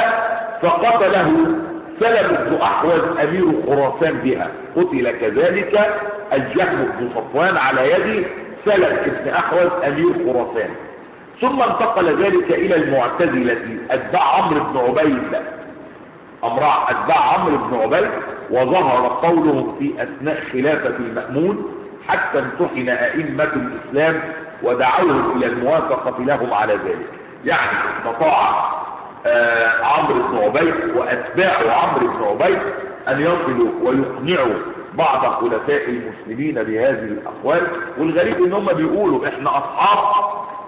فقتله سلم بن احوز امير خراسان بها قتل كذلك الجهم بن صفوان على يد سلم بن احوز امير خراسان ثم انتقل ذلك الى المعتزلة اتباع عمرو بن عبيد امراء اتباع عمرو بن عبيد وظهر قولهم في اثناء خلافة المأمون حتى امتحن ائمة الاسلام ودعوهم الى الموافقة لهم على ذلك يعني استطاع آه عمرو بن عبيد واتباع عمرو بن عبيد ان يصلوا ويقنعوا بعض خلفاء المسلمين بهذه الاقوال والغريب ان هم بيقولوا احنا اصحاب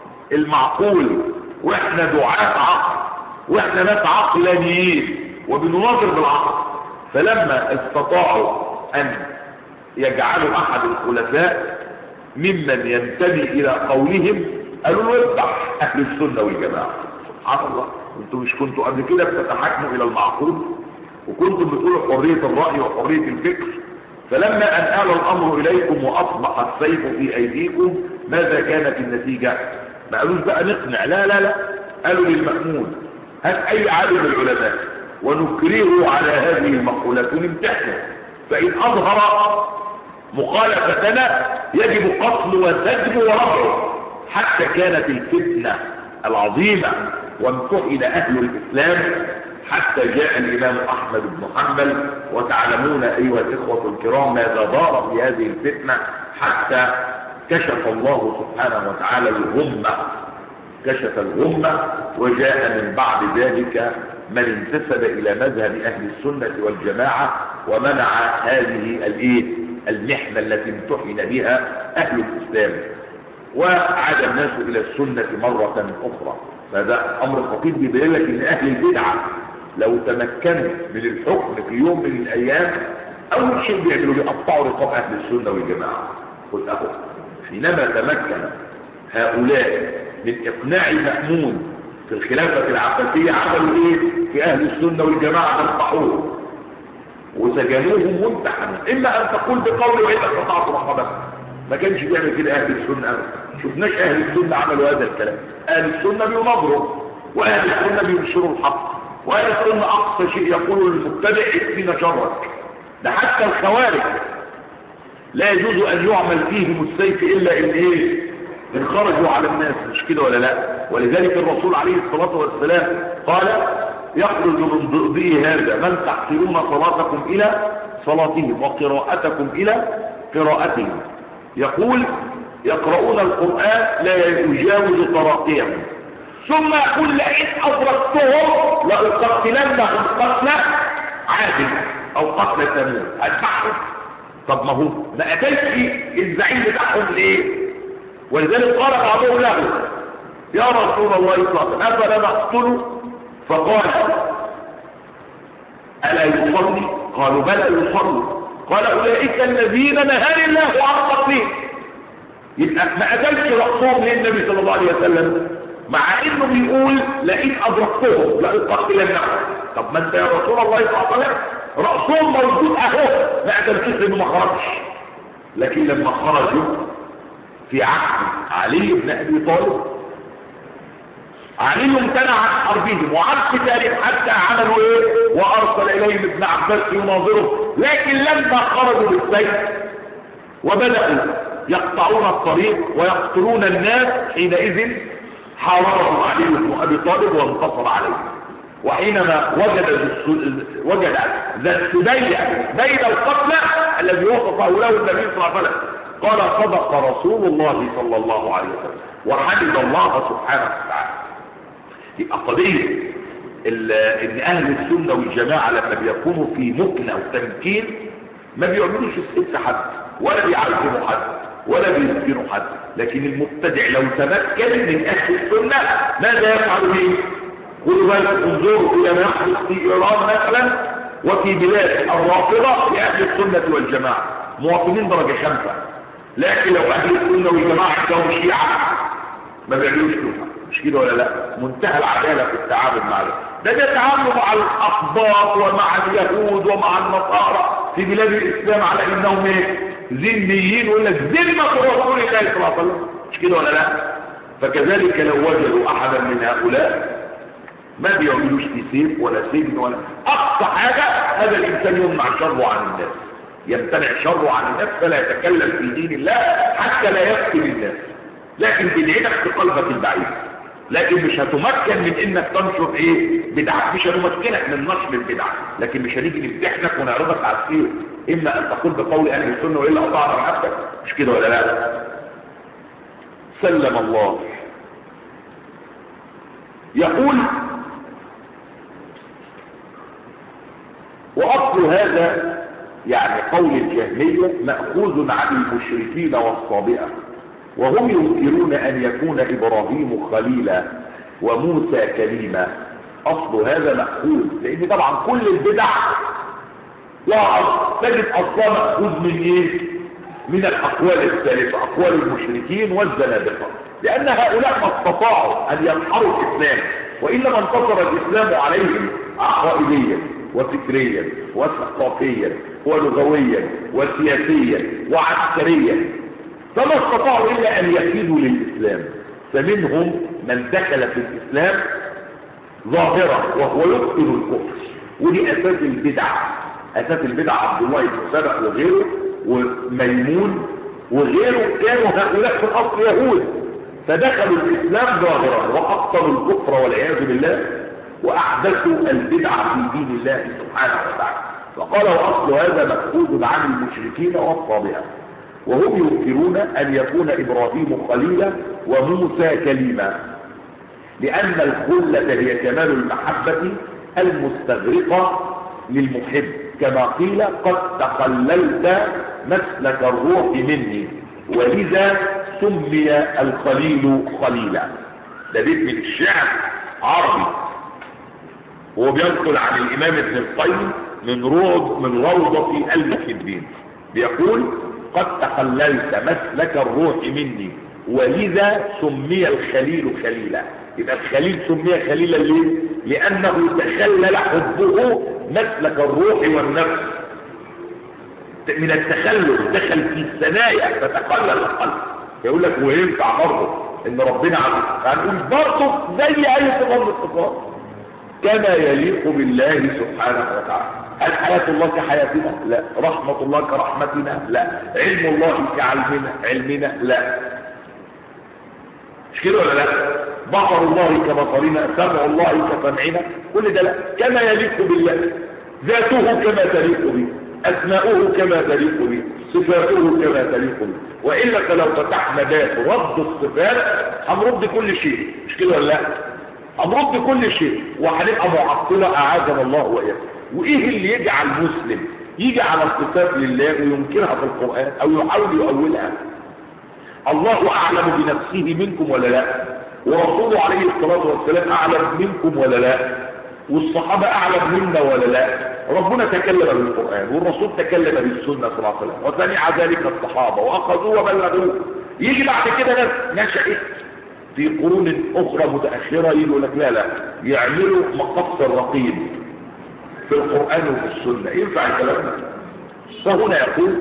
المعقول واحنا دعاة عقل واحنا ناس عقلانيين وبنناظر بالعقل فلما استطاعوا ان يجعلوا احد الخلفاء ممن ينتمي الى قولهم قالوا له اذبح اهل السنه والجماعه سبحان الله انتوا مش كنتوا قبل كده بتتحاكموا الى المعقول وكنتم بتقولوا حريه الراي وحريه الفكر فلما ان آل الامر اليكم واصبح السيف في ايديكم ماذا كانت النتيجه ما قالوش بقى نقنع لا لا لا قالوا للمأمون هات اي عالم من العلماء ونكرهه على هذه المقولات ونمتحنه فان اظهر مخالفتنا يجب قتل وسجن ورفعه حتى كانت الفتنة العظيمة وامتحن اهل الاسلام حتى جاء الامام احمد بن حنبل وتعلمون ايها الاخوة الكرام ماذا دار في هذه الفتنة حتى كشف الله سبحانه وتعالى الغمة كشف الغمة وجاء من بعد ذلك من انتسب الى مذهب اهل السنة والجماعة ومنع هذه الايه المحنة التي امتحن بها اهل الاسلام وعاد الناس الى السنة مرة اخرى فهذا امر خطير بيبين لك ان اهل البدعة لو تمكنوا من الحكم في يوم من الايام اول شيء بيعملوا بيقطعوا رقاب اهل السنة والجماعة قلت اهو حينما تمكن هؤلاء من اقناع المأمون في الخلافة العباسية عملوا ايه في اهل السنة والجماعة نصحوه وسجنوهم وامتحنوا اما ان تقول بقول والا قطعت رقبتك ما كانش بيعمل كده اهل السنة ابدا شفناش اهل السنة عملوا هذا الكلام اهل السنة بينظروا واهل السنة بينشروا الحق واهل السنة اقصى شيء يقول للمبتدع اكفينا شرك ده حتى الخوارج لا يجوز ان يعمل فيهم السيف الا ان ايه ان خرجوا على الناس مش كده ولا لا ولذلك الرسول عليه الصلاة والسلام قال يخرج من ضئضئه هذا من تحقرون صلاتكم الى صلاتهم وقراءتكم الى قراءتهم يقول يقرؤون القرآن لا يجاوز تراقيهم ثم يقول لئن أدركتهم لأقتلنهم قتلة عادل أو قتلة ثمود أذبحهم طب ما هو ما قتلش الزعيم بتاعهم ليه ولذلك قال بعضهم له يا رسول الله صلى الله عليه وسلم أفلا نقتله فقال ألا يصلي قالوا بلى يصلي قال أولئك الذين نهى الله عن قتلهم يبقى ما قتلش رأسهم للنبي صلى الله عليه وسلم مع انه بيقول لئن ادركتهم لأقتلنهم طب ما انت يا رسول الله صلى الله عليه وسلم رأسهم موجود اهو ما قتلتوش لانه ما خرجش لكن لما خرجوا في عهد علي بن ابي طالب علي امتنع عن حربهم وعن قتالهم حتى عملوا ايه وارسل اليهم ابن عباس يناظره لكن لما خرجوا بالسيف وبداوا يقطعون الطريق ويقتلون الناس حينئذ حاربهم علي بن ابي طالب وانتصر عليه وحينما وجد وجد ذا السدية بين القتلى الذي وصفه له النبي صلى الله عليه وسلم قال صدق رسول الله صلى الله عليه وسلم وحمد الله سبحانه وتعالى يبقى قضية ان اهل السنة والجماعة لما بيكونوا في مكنة وتمكين ما بيعملوش الست حد ولا بيعلموا حد ولا بيذكروا حد لكن المبتدع لو تمكن من اهل السنه ماذا يفعل به خذوا بالكم انظروا الى ما يحدث في ايران مثلا وفي بلاد الرافضه لاهل السنه والجماعه مواطنين درجه خمسه لكن لو اهل السنه والجماعه عندهم شيعه ما بيعملوش كده مش كده ولا لا منتهى العداله في التعامل مع ده ده ده تعامل مع الاقباط ومع اليهود ومع النصارى في بلاد الاسلام على انهم ايه ذميين ويقول لك ذمه رسول الله صلى الله عليه وسلم مش كده ولا لا فكذلك لو وجدوا احدا من هؤلاء ما بيعملوش في سيف ولا سجن ولا اقصى حاجه هذا الانسان يمنع شره عن الناس يمتنع شره عن الناس فلا يتكلم في دين الله حتى لا يقتل الناس لكن بدعتك في قلبك البعيد لكن مش هتمكن من انك تنشر ايه بدعة مش هنمكنك من نشر البدعة لكن مش هنيجي نمتحنك ونعرضك على السير اما ان تقول بقول اهل السنه والا قطعنا رقبتك مش كده ولا لا سلم الله يقول واصل هذا يعني قول الجهميه ماخوذ عن المشركين والصابئه وهم ينكرون ان يكون ابراهيم خليلا وموسى كليما اصل هذا مأخوذ لان طبعا كل البدع لا تجد اصلا مأخوذ من ايه من الاقوال الثالثة اقوال المشركين والزنادقة لان هؤلاء ما استطاعوا ان ينحروا الاسلام وانما انتصر الاسلام عليهم عقائديا وفكريا وثقافيا ولغويا وسياسيا وعسكريا فما استطاعوا إلا أن يكيدوا للإسلام فمنهم من دخل في الإسلام ظاهرا وهو يبطل الكفر ودي أساس البدع أساس البدع عبد الله بن سبق وغيره وميمون وغيره كانوا هؤلاء في الأصل يهود فدخلوا الإسلام ظاهرا وأبطلوا الكفر والعياذ بالله وأحدثوا البدع في دين الله سبحانه وتعالى فقال وأصل هذا مأخوذ عن المشركين والصابئة وهم ينكرون أن يكون إبراهيم خليلا وموسى كليما لأن الخلة هي كمال المحبة المستغرقة للمحب كما قيل قد تخللت مسلك الروح مني ولذا سمي الخليل خليلا ده بيت من الشعر عربي وهو بينقل عن الإمام ابن القيم من روض من روضة المحبين بيقول قد تخللت مسلك الروح مني ولذا سمي الخليل خليلا يبقى الخليل سمي خليلا ليه لانه تخلل حبه مسلك الروح والنفس من التخلل دخل في الثنايا فتخلل القلب يقول لك وينفع برضه ان ربنا عز هنقول برضه زي اي صفه من الصفات كما يليق بالله سبحانه وتعالى هل حياة الله كحياتنا لا رحمة الله كرحمتنا لا علم الله كعلمنا علمنا لا مش كده ولا لا بصر الله كبصرنا سمع الله كسمعنا كل ده لا كما يليق بالله ذاته كما تليق به اسماؤه كما تليق به صفاته كما تليق به والا فلو فتحنا باب رد الصفات هنرد كل شيء مش كده ولا لا هنرد كل شيء وهنبقى معطله اعاذنا الله واياكم وايه اللي يجعل مسلم يجي على الصفات لله وينكرها في القرآن او يحاول يؤولها الله اعلم بنفسه منكم ولا لا ورسوله عليه الصلاة والسلام اعلم منكم ولا لا والصحابة اعلم منا ولا لا ربنا تكلم بالقرآن والرسول تكلم بالسنة صلى الله عليه وسلم وسمع ذلك الصحابة واخذوه وبلغوه يجي بعد كده ناس نشأت في قرون اخرى متأخرة يقول لك لا لا يعملوا مقص الرقيب في القرآن وفي السنة ينفع الكلام ده فهنا يقول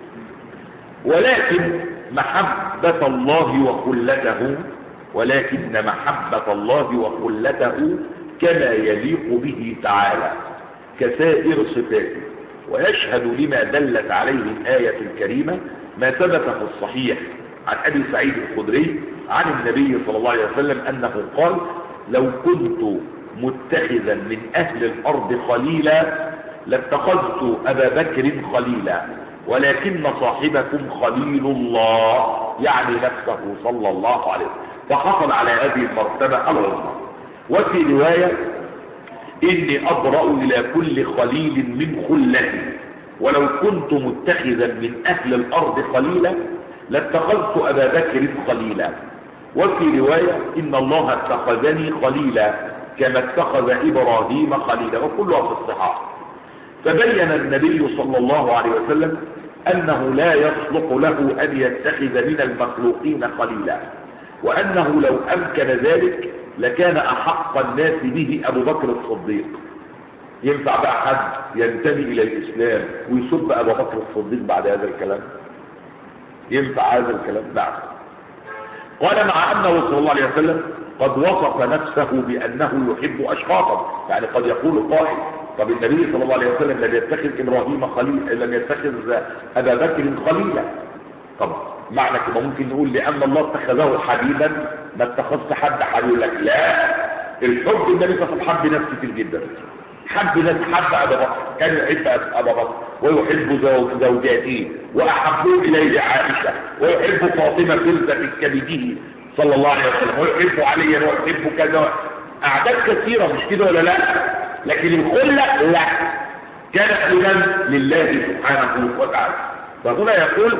ولكن محبة الله وخلته ولكن محبة الله وخلته كما يليق به تعالى كسائر صفاته ويشهد لما دلت عليه الآية الكريمة ما ثبت في الصحيح عن أبي سعيد الخدري عن النبي صلى الله عليه وسلم أنه قال لو كنت متخذا من أهل الأرض خليلا لاتخذت أبا بكر خليلا ولكن صاحبكم خليل الله يعني نفسه صلى الله عليه وسلم فحصل على هذه المرتبة العظمى وفي رواية إني أبرأ إلى كل خليل من خلتي ولو كنت متخذا من اهل الارض خليلا لاتخذت ابا بكر خليلا وفي رواية ان الله اتخذني خليلا كما اتخذ ابراهيم خليلا وكلها في الصحاح فبين النبي صلى الله عليه وسلم انه لا يصلح له ان يتخذ من المخلوقين خليلا وانه لو امكن ذلك لكان احق الناس به ابو بكر الصديق ينفع بقى حد ينتمي الى الاسلام ويسب ابو بكر الصديق بعد هذا الكلام ينفع هذا الكلام نعم قال مع انه صلى الله عليه وسلم قد وصف نفسه بانه يحب اشخاصا يعني قد يقول قائل طب النبي صلى الله عليه وسلم لم يتخذ ابراهيم خليل لم يتخذ ابا بكر خليلا طب معنى كده ممكن نقول لان الله اتخذه حبيبا ما اتخذت حد حبيب لك لا الحب النبي صلى الله عليه وسلم حب ناس كتير جدا حب ناس حب ابا بكر كان يحب ابا بكر ويحب زوجاته واحبوا اليه عائشه ويحب فاطمه بنت كبده صلى الله عليه وسلم ويحب عليا ويحب كذا اعداد كثيره مش كده ولا لا لكن الخله لا كانت لمن لله سبحانه وتعالى فهنا يقول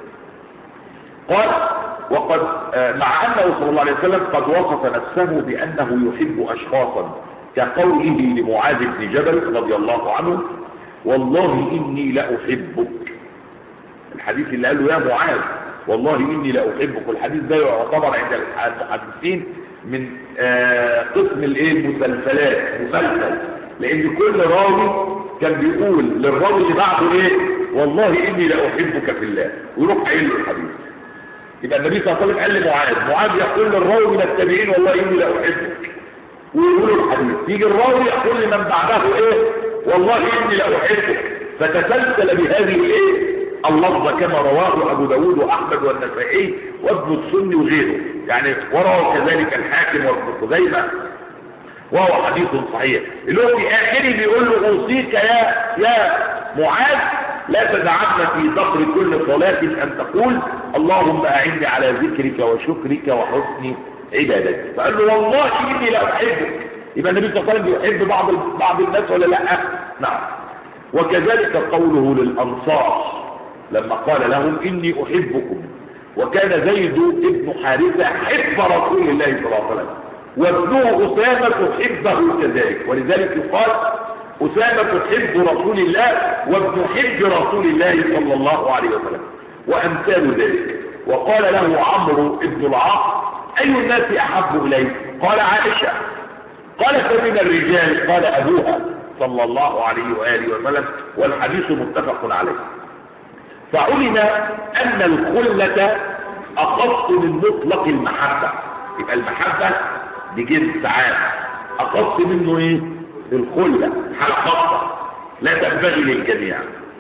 قال وقد مع انه صلى الله عليه وسلم قد وصف نفسه بانه يحب اشخاصا كقوله لمعاذ بن جبل رضي الله عنه والله اني لاحبك الحديث اللي قال له يا معاذ والله اني لاحبك الحديث ده يعتبر عند المحدثين من قسم الايه المسلسلات مسلسل لان كل راوي كان بيقول للراوي اللي بعده ايه والله اني لاحبك في الله ويروح قايل له الحديث يبقى النبي صلى الله عليه وسلم قال لمعاذ معاذ يقول للراوي من التابعين والله اني لاحبك ويقولوا الحديث يجي الراوي يقول لمن بعده ايه والله اني لاحبك فتسلسل بهذه الايه اللفظه كما رواه ابو داود واحمد والنسائي وابن السني وغيره يعني وروى كذلك الحاكم وابن خزيمه وهو حديث صحيح اللي هو في اخره بيقول له اوصيك يا يا معاذ لا تدعنا في ظهر كل صلاة ان تقول اللهم اعني على ذكرك وشكرك وحسن عبادتك فقال له والله اني لا احبك يبقى النبي صلى الله عليه وسلم بيحب بعض بعض الناس ولا لا نعم وكذلك قوله للانصار لما قال لهم اني احبكم وكان زيد ابن حارثه حب رسول الله صلى الله عليه وسلم وابنه اسامه حبه كذلك ولذلك يقال اسامه حب رسول الله وابن حب رسول الله صلى الله عليه وسلم وامثال ذلك وقال له عمرو بن العاص اي الناس احب اليك قال عائشه قال فمن الرجال قال ابوها صلى الله عليه واله وسلم والحديث متفق عليه فعلم ان الخلة اخص من مطلق المحبة يبقى المحبة بجنس عام اخص منه ايه الخلة حالة خاصة لا تنبغي للجميع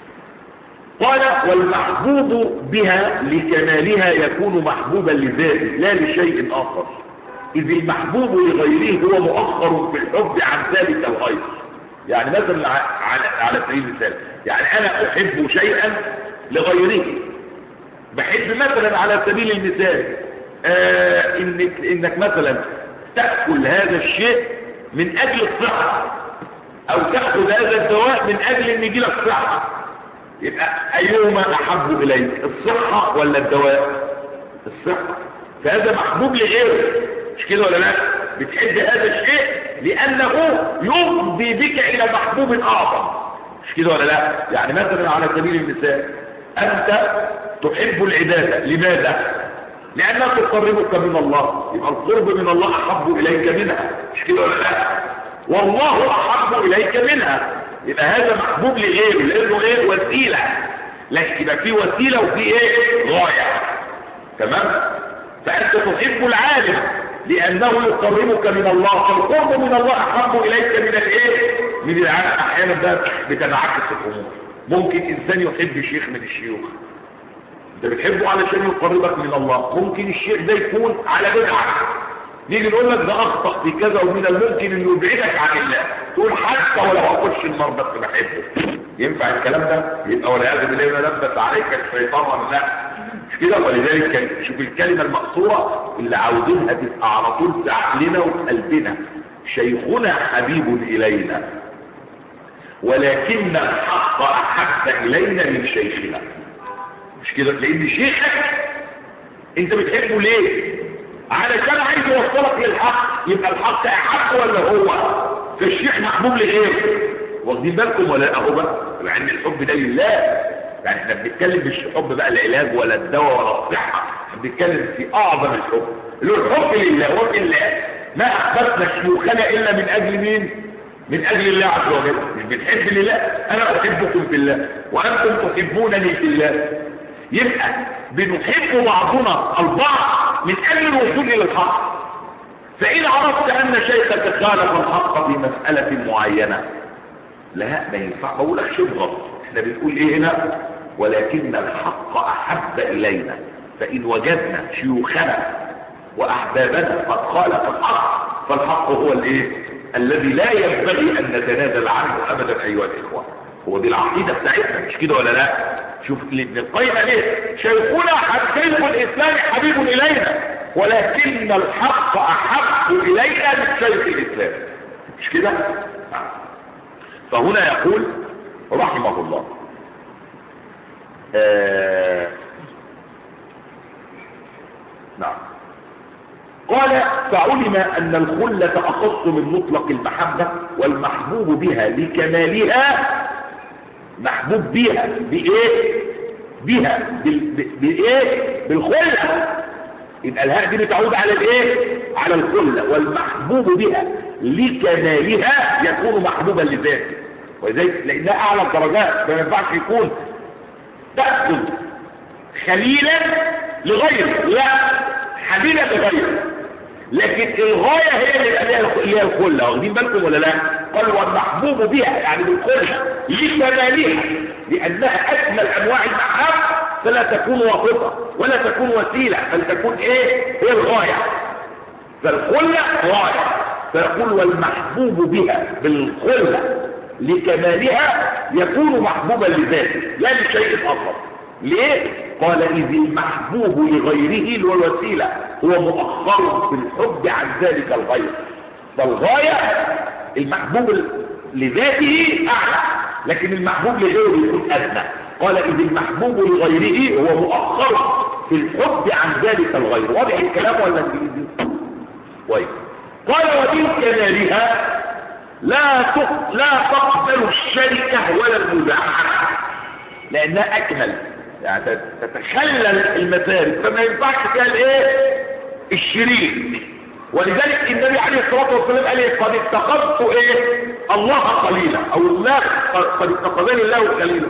قال والمحبوب بها لكمالها يكون محبوبا لذاته لا لشيء اخر اذ المحبوب لغيره هو مؤخر في الحب عن ذلك الغير يعني مثلا على على سبيل المثال يعني انا احب شيئا لغيره بحب مثلا على سبيل المثال آه انك, إنك مثلا تأكل هذا الشيء من اجل الصحة او تأخذ هذا الدواء من اجل ان يجي لك صحة يبقى ايهما احب اليك الصحة ولا الدواء الصحة فهذا محبوب لغيره مش كده ولا لا بتحب هذا الشيء لانه يفضي بك الى محبوب اعظم مش كده ولا لا يعني مثلا على سبيل المثال أنت تحب العبادة لماذا؟ لأنها تقربك من الله يبقى القرب من الله أحب إليك منها مش كده ولا لا؟ والله أحب إليك منها يبقى هذا محبوب لغيره لأنه إيه وسيلة لكن يبقى في وسيلة وفي إيه غاية تمام؟ فأنت تحب العالم لأنه يقربك من الله فالقرب من الله أحب إليك من الإيه؟ من العالم أحيانا ده بتنعكس الأمور ممكن انسان يحب شيخ من الشيوخ انت بتحبه علشان يقربك من الله ممكن الشيخ ده يكون على بدعه نيجي نقول لك ده اخطا في كذا ومن الممكن انه يبعدك عن الله تقول حتى ولو هخش النار بس بحبه ينفع الكلام ده يبقى والعياذ بالله لبس عليك الشيطان ولا لا مش كده ولذلك كان شوف الكلمه المقصوره اللي عاوزينها تبقى على طول في عقلنا وفي قلبنا شيخنا حبيب الينا ولكن الحق احب الينا من شيخنا مش كده لان شيخك انت بتحبه ليه علشان عايز يوصلك للحق يبقى الحق احب ولا هو فالشيخ محبوب لغيره واخدين بالكم ولا لا اهو بقى مع ان الحب ده لله يعني احنا بنتكلم مش حب بقى العلاج ولا الدواء ولا الصحه احنا بنتكلم في اعظم الحب اللي هو الحب لله وفي الله ما احببنا شيوخنا الا من اجل مين من اجل الله عز وجل مش بنحب لله انا احبكم في الله وانتم تحبونني في الله يبقى بنحب بعضنا البعض من اجل الوصول الى الحق فان عرفت ان شيخك خالف الحق في مساله معينه لا ما ينفع ما بقولكش ابغض احنا بنقول ايه هنا ولكن الحق احب الينا فان وجدنا شيوخنا واحبابنا قد خالف الحق فالحق هو الايه الذي لا ينبغي ان نتنازل عنه ابدا ايها الاخوه هو دي العقيده بتاعتنا مش كده ولا لا شوف ابن القيم ليه شيخنا شيخ الاسلام حبيب الينا ولكن الحق احب الينا من شيخ الاسلام مش كده فهنا يقول رحمه الله آه نعم قال فعلم ان الخلة اخص من مطلق المحبة والمحبوب بها لكمالها محبوب بها بايه بها بال- بايه بالخلة يبقى الهاء دي بتعود على الايه على الخلة والمحبوب بها لكمالها يكون محبوبا لذاته ولذلك لانها اعلى الدرجات ما ينفعش يكون تأخذ خليلا لغيره لا حبيبا لغيره لكن الغاية هي اللي يبقى ليها- اللي هي الخلة واخدين بالكم ولا لا قال والمحبوب بها يعني بالخلة لكمالها لأنها أكمل أنواع المحب فلا تكون واسطة ولا تكون وسيلة بل تكون إيه هي الغاية فالخلة غاية فيقول والمحبوب بها بالخلة لكمالها يكون محبوبا لذاته لا لشيء آخر ليه؟ قال إذ المحبوب لغيره اللي هو الوسيلة هو مؤخر في الحب عن ذلك الغير فالغاية المحبوب لذاته أعلى لكن المحبوب لغيره يكون أدنى قال إذ المحبوب لغيره هو مؤخر في الحب عن ذلك الغير واضح الكلام ولا انجليزي؟ طيب قال ومن كمالها لا تق- لا تقبل الشركة ولا المزاحمة لأنها أكمل يعني تت- تتخلل المسارك فما ينفعش فيها الايه الشريك ولذلك النبي عليه الصلاة والسلام قال ايه قد اتخذت ايه الله خليلا او الله قد اتخذني الله خليلا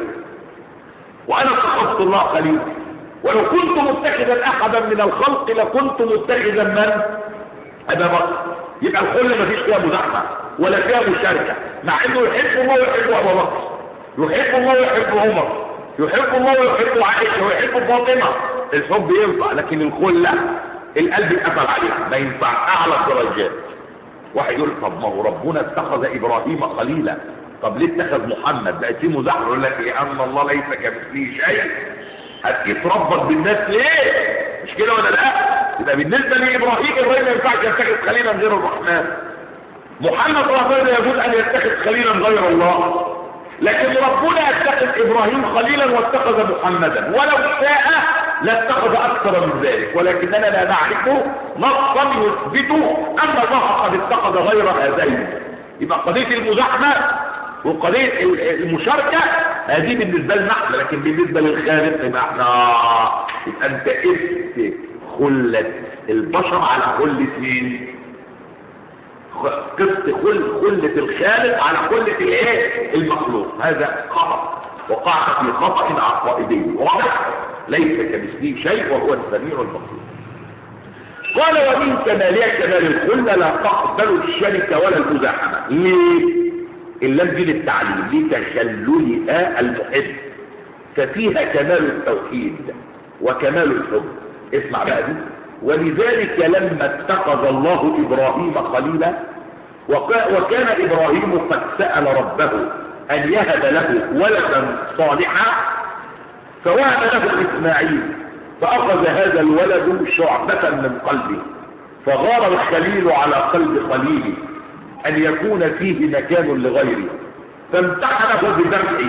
وانا اتخذت الله خليلا ولو كنت متخذا احدا من الخلق لكنت متخذا من ابا بكر يبقى الخل ما فيش فيها مزاحمه ولا فيها مشاركه مع انه يحب الله ويحب ابا بكر يحب الله ويحب عمر يحب الله ويحب عائشه ويحب فاطمه الحب ينفع لكن الخله القلب اتقفل عليها ما ينفع اعلى الدرجات واحد يقول طب ما هو ربنا اتخذ ابراهيم خليلا طب ليه اتخذ محمد بقت في مزاحمه يقول لك لان الله ليس كمثله شيء هتتربط بالناس ليه مش كده ولا لا يبقى بالنسبه لابراهيم ابراهيم ما ينفعش يتخذ خليلا غير الرحمن محمد صلى الله عليه وسلم يقول ان يتخذ خليلا غير الله لكن ربنا اتخذ ابراهيم خليلا واتخذ محمدا ولو شاء لاتخذ اكثر من ذلك ولكننا لا نعرف نصا يثبت ان الله قد اتخذ غير هذين يبقى قضيه المزاحمه وقضيه المشاركه هذه بالنسبه لنا احنا لكن بالنسبه للخالق يبقى احنا يبقى انت قست خله البشر على خله مين؟ قسط خل خلة الخالق على خلة الايه المخلوق هذا خطأ وقعت في خطأ عقائدي واضح ليس كمثله شيء وهو السميع البصير قال ومن كمالها كمال الخلة لا تقبل الشركة ولا المزاحمة ليه اللام دي للتعليم لتخللها المحب ففيها كمال التوحيد وكمال الحب اسمع بقى دي ولذلك لما اتخذ الله إبراهيم خليلا وكان إبراهيم قد سأل ربه أن يهب له ولدا صالحا فوهب له إسماعيل فأخذ هذا الولد شعبة من قلبه فغار الخليل على قلب خليله أن يكون فيه مكان لغيره فامتحنه بذبحه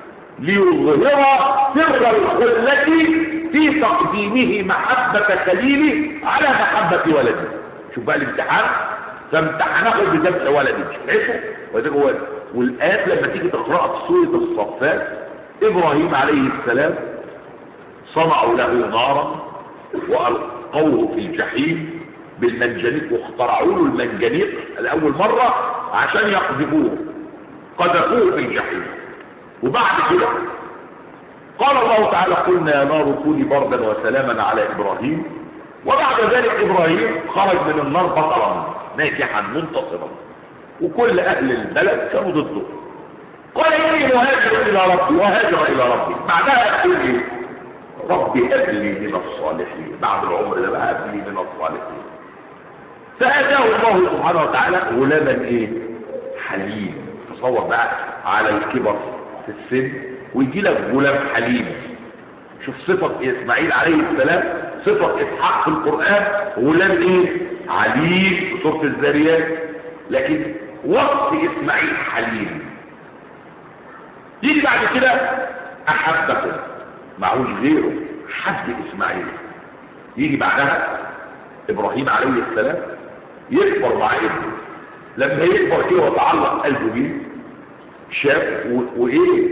ليظهر سر الخلة في تقديمه محبة خليله على محبة ولده شوف بقى الامتحان فامتحنه بذبح ولده شايفه وده هو والآيات لما تيجي تقرأها في سورة الصفات إبراهيم عليه السلام صنعوا له نارا وألقوه في الجحيم بالمنجنيق واخترعوا له المنجنيق لأول مرة عشان يقذفوه قذفوه في الجحيم وبعد كده قال الله تعالى قلنا يا نار كوني بردا وسلاما على إبراهيم وبعد ذلك إبراهيم خرج من النار بطلا ناجحا منتصرا وكل أهل البلد كانوا ضده قال إني مهاجر إلى ربي وهاجر إلى ربي بعدها أقول إيه ربي هب لي من الصالحين بعد العمر ده بقى هب لي من الصالحين فأتاه الله سبحانه وتعالى غلاما إيه حليم تصور بقى على الكبر في السن ويجي لك غلام حليم شوف صفة إسماعيل عليه السلام صفة إسحاق في القرآن غلام إيه عليم في سورة الذاريات لكن وصف إسماعيل حليم يجي بعد كده أحبكم معهوش غيره حب إسماعيل يجي بعدها إبراهيم عليه السلام يكبر مع ابنه لما يكبر كده وتعلق قلبه بيه شاف وايه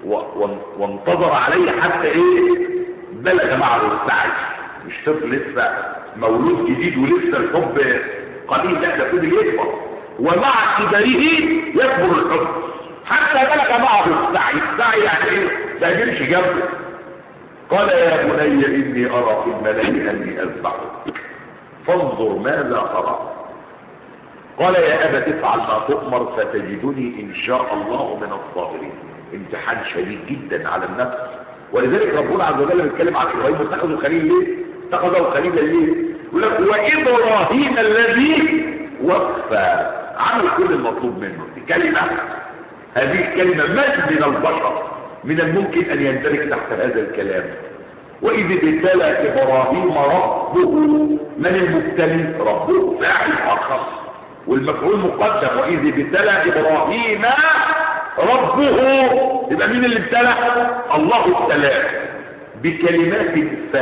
وانتظر عليه حتى ايه بلغ معه السعي مش طفل لسه مولود جديد ولسه الحب قليل لا ده فضل يكبر ومع كبره يكبر الحب حتى بلغ معه السعي السعي يعني ايه ما يجيش جنبه قال يا بني اني ارى في الملائكه اني اذبحك فانظر ماذا ترى قال يا أبا تفعل ما تؤمر فتجدني إن شاء الله من الصابرين امتحان شديد جدا على النفس ولذلك ربنا عز وجل بيتكلم عن إبراهيم اتخذوا خليل ليه؟ اتخذوا خليلا ليه؟ يقول لك وإبراهيم الذي وفى عمل كل المطلوب منه كلمة هذه الكلمة من من البشر من الممكن أن يندرج تحت هذا الكلام وإذ ابتلى إبراهيم ربه من المبتلي ربه فاعل أخص والمفعول مقدم وإذ ابتلى إبراهيم ربه يبقى مين اللي ابتلى الله ابتلاه بكلمات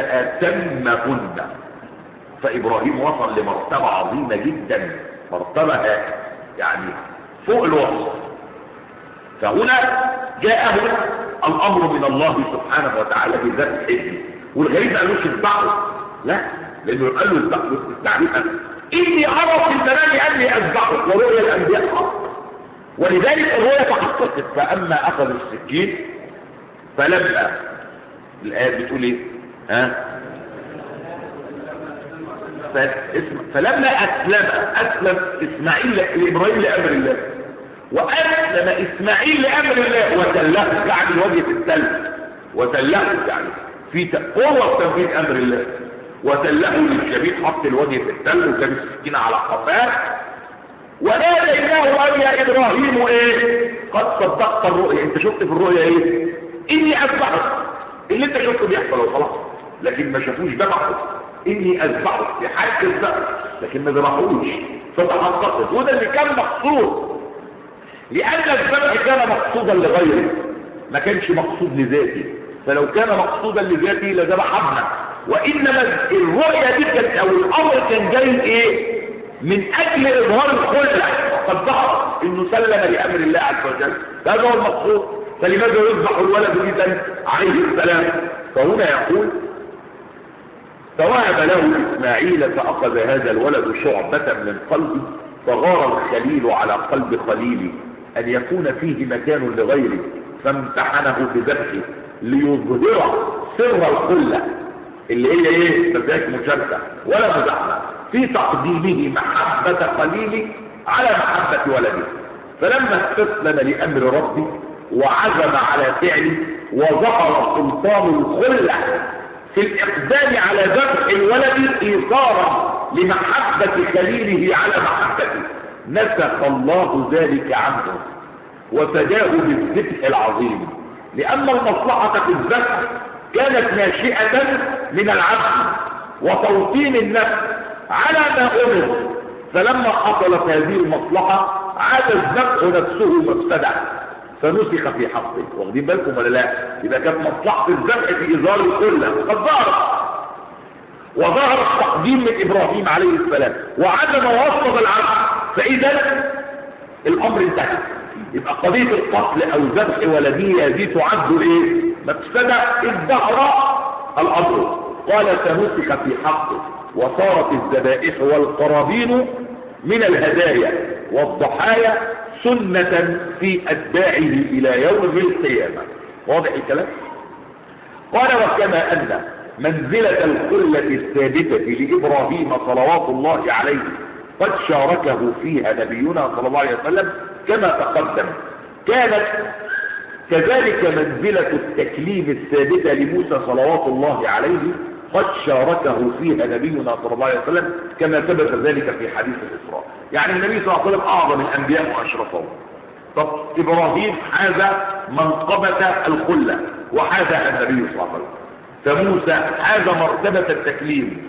فأتمهن فإبراهيم وصل لمرتبة عظيمة جدا مرتبة يعني فوق الوصف فهنا جاءه الأمر من الله سبحانه وتعالى بذات ابنه والغريب قالوش اذبحه لا لأنه قال له اذبحه التعريف إني أرى في المنام أني أذبحك ورؤيا الأنبياء حق ولذلك الرؤيا تحققت فأما أخذ السكين فلما الآية بتقول إيه ها فلما أسلم أسلم إسماعيل لإبراهيم لأمر الله وأسلم إسماعيل لأمر الله وتله يعني الوجه في التل وتله يعني في قوة تنفيذ أمر الله وتله للجبين حط الوجه في التل وجاب السكينة على قفاه وناديناه أن يا إبراهيم إيه قد صدقت الرؤيا أنت شفت في الرؤيا إيه إني أذبحك اللي أنت شفته بيحصل وخلاص لكن ما شافوش ذبحه إني أذبحك في حالة الذبح لكن ما ذبحوش فتحققت وده اللي كان مقصود لأن الذبح كان مقصودا لغيره ما كانش مقصود لذاته فلو كان مقصودا لذاته لذبح ابنه وإنما الرؤية دي كانت أو الأمر كان جاي إيه من أجل إظهار الخلة قد ظهر إنه سلم لأمر الله عز وجل هذا هو المقصود فلماذا يذبح الولد إذا عليه السلام فهنا يقول فوهب له إسماعيل فأخذ هذا الولد شعبة من قلبه فغار الخليل على قلب خليله أن يكون فيه مكان لغيره فامتحنه بذبحه ليظهر سر الخلة اللي هي ايه مزاج مشاركة ولا مزاحمة في تقديمه محبة خليله على محبة ولده فلما استسلم لأمر ربه وعزم على فعله وظهر سلطان الخلة في الإقدام على ذبح الولد إيثارا لمحبة خليله على محبته نسخ الله ذلك عنه وفداه بالذبح العظيم لأن المصلحة في الذبح كانت ناشئة من العبد وتوطين النفس على ما أمر فلما حصلت هذه المصلحة عاد الذبح نفسه مفسدة فنسخ في حقه واخدين بالكم ولا لا يبقى كانت مصلحه الذبح في ازار الكله قد ظهرت وظهر التقديم من ابراهيم عليه السلام وعدم وصف العبد فاذا الامر انتهى يبقى قضيه القتل او ذبح ولديه هذه تعد ايه مفسده اذ ظهر الامر قال سنسخ في حقه وصارت الذبائح والقرابين من الهدايا والضحايا سنة في أتباعه إلى يوم القيامة واضح الكلام قال وكما أن منزلة الخلة الثابتة لإبراهيم صلوات الله عليه قد شاركه فيها نبينا صلى الله عليه وسلم كما تقدم كانت كذلك منزلة التكليم الثابتة لموسى صلوات الله عليه قد شاركه فيها نبينا صلى الله عليه وسلم كما ثبت ذلك في حديث الإسراء يعني النبي صلى الله عليه وسلم أعظم الأنبياء وأشرفهم طب إبراهيم حاز منقبة الخلة وحازها النبي صلى الله عليه وسلم فموسى حاز مرتبة التكليم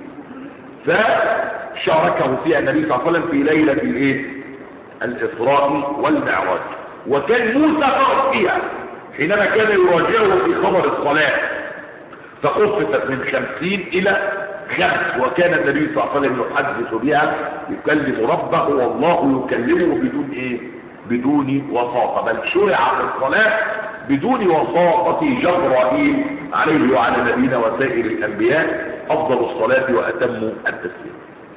فشاركه فيها النبي صلى الله عليه وسلم في ليلة الايه الإسراء والمعراج وكان موسى فرق فيها حينما كان يراجعه في خبر الصلاة فخففت من خمسين إلى خمس وكان النبي صلى الله عليه وسلم يحدث بها يكلم ربه والله يكلمه بدون ايه بدون وساطة بل شرع في الصلاة بدون وساطة جبرائيل عليه وعلى نبينا وسائر الأنبياء أفضل الصلاة وأتم التسليم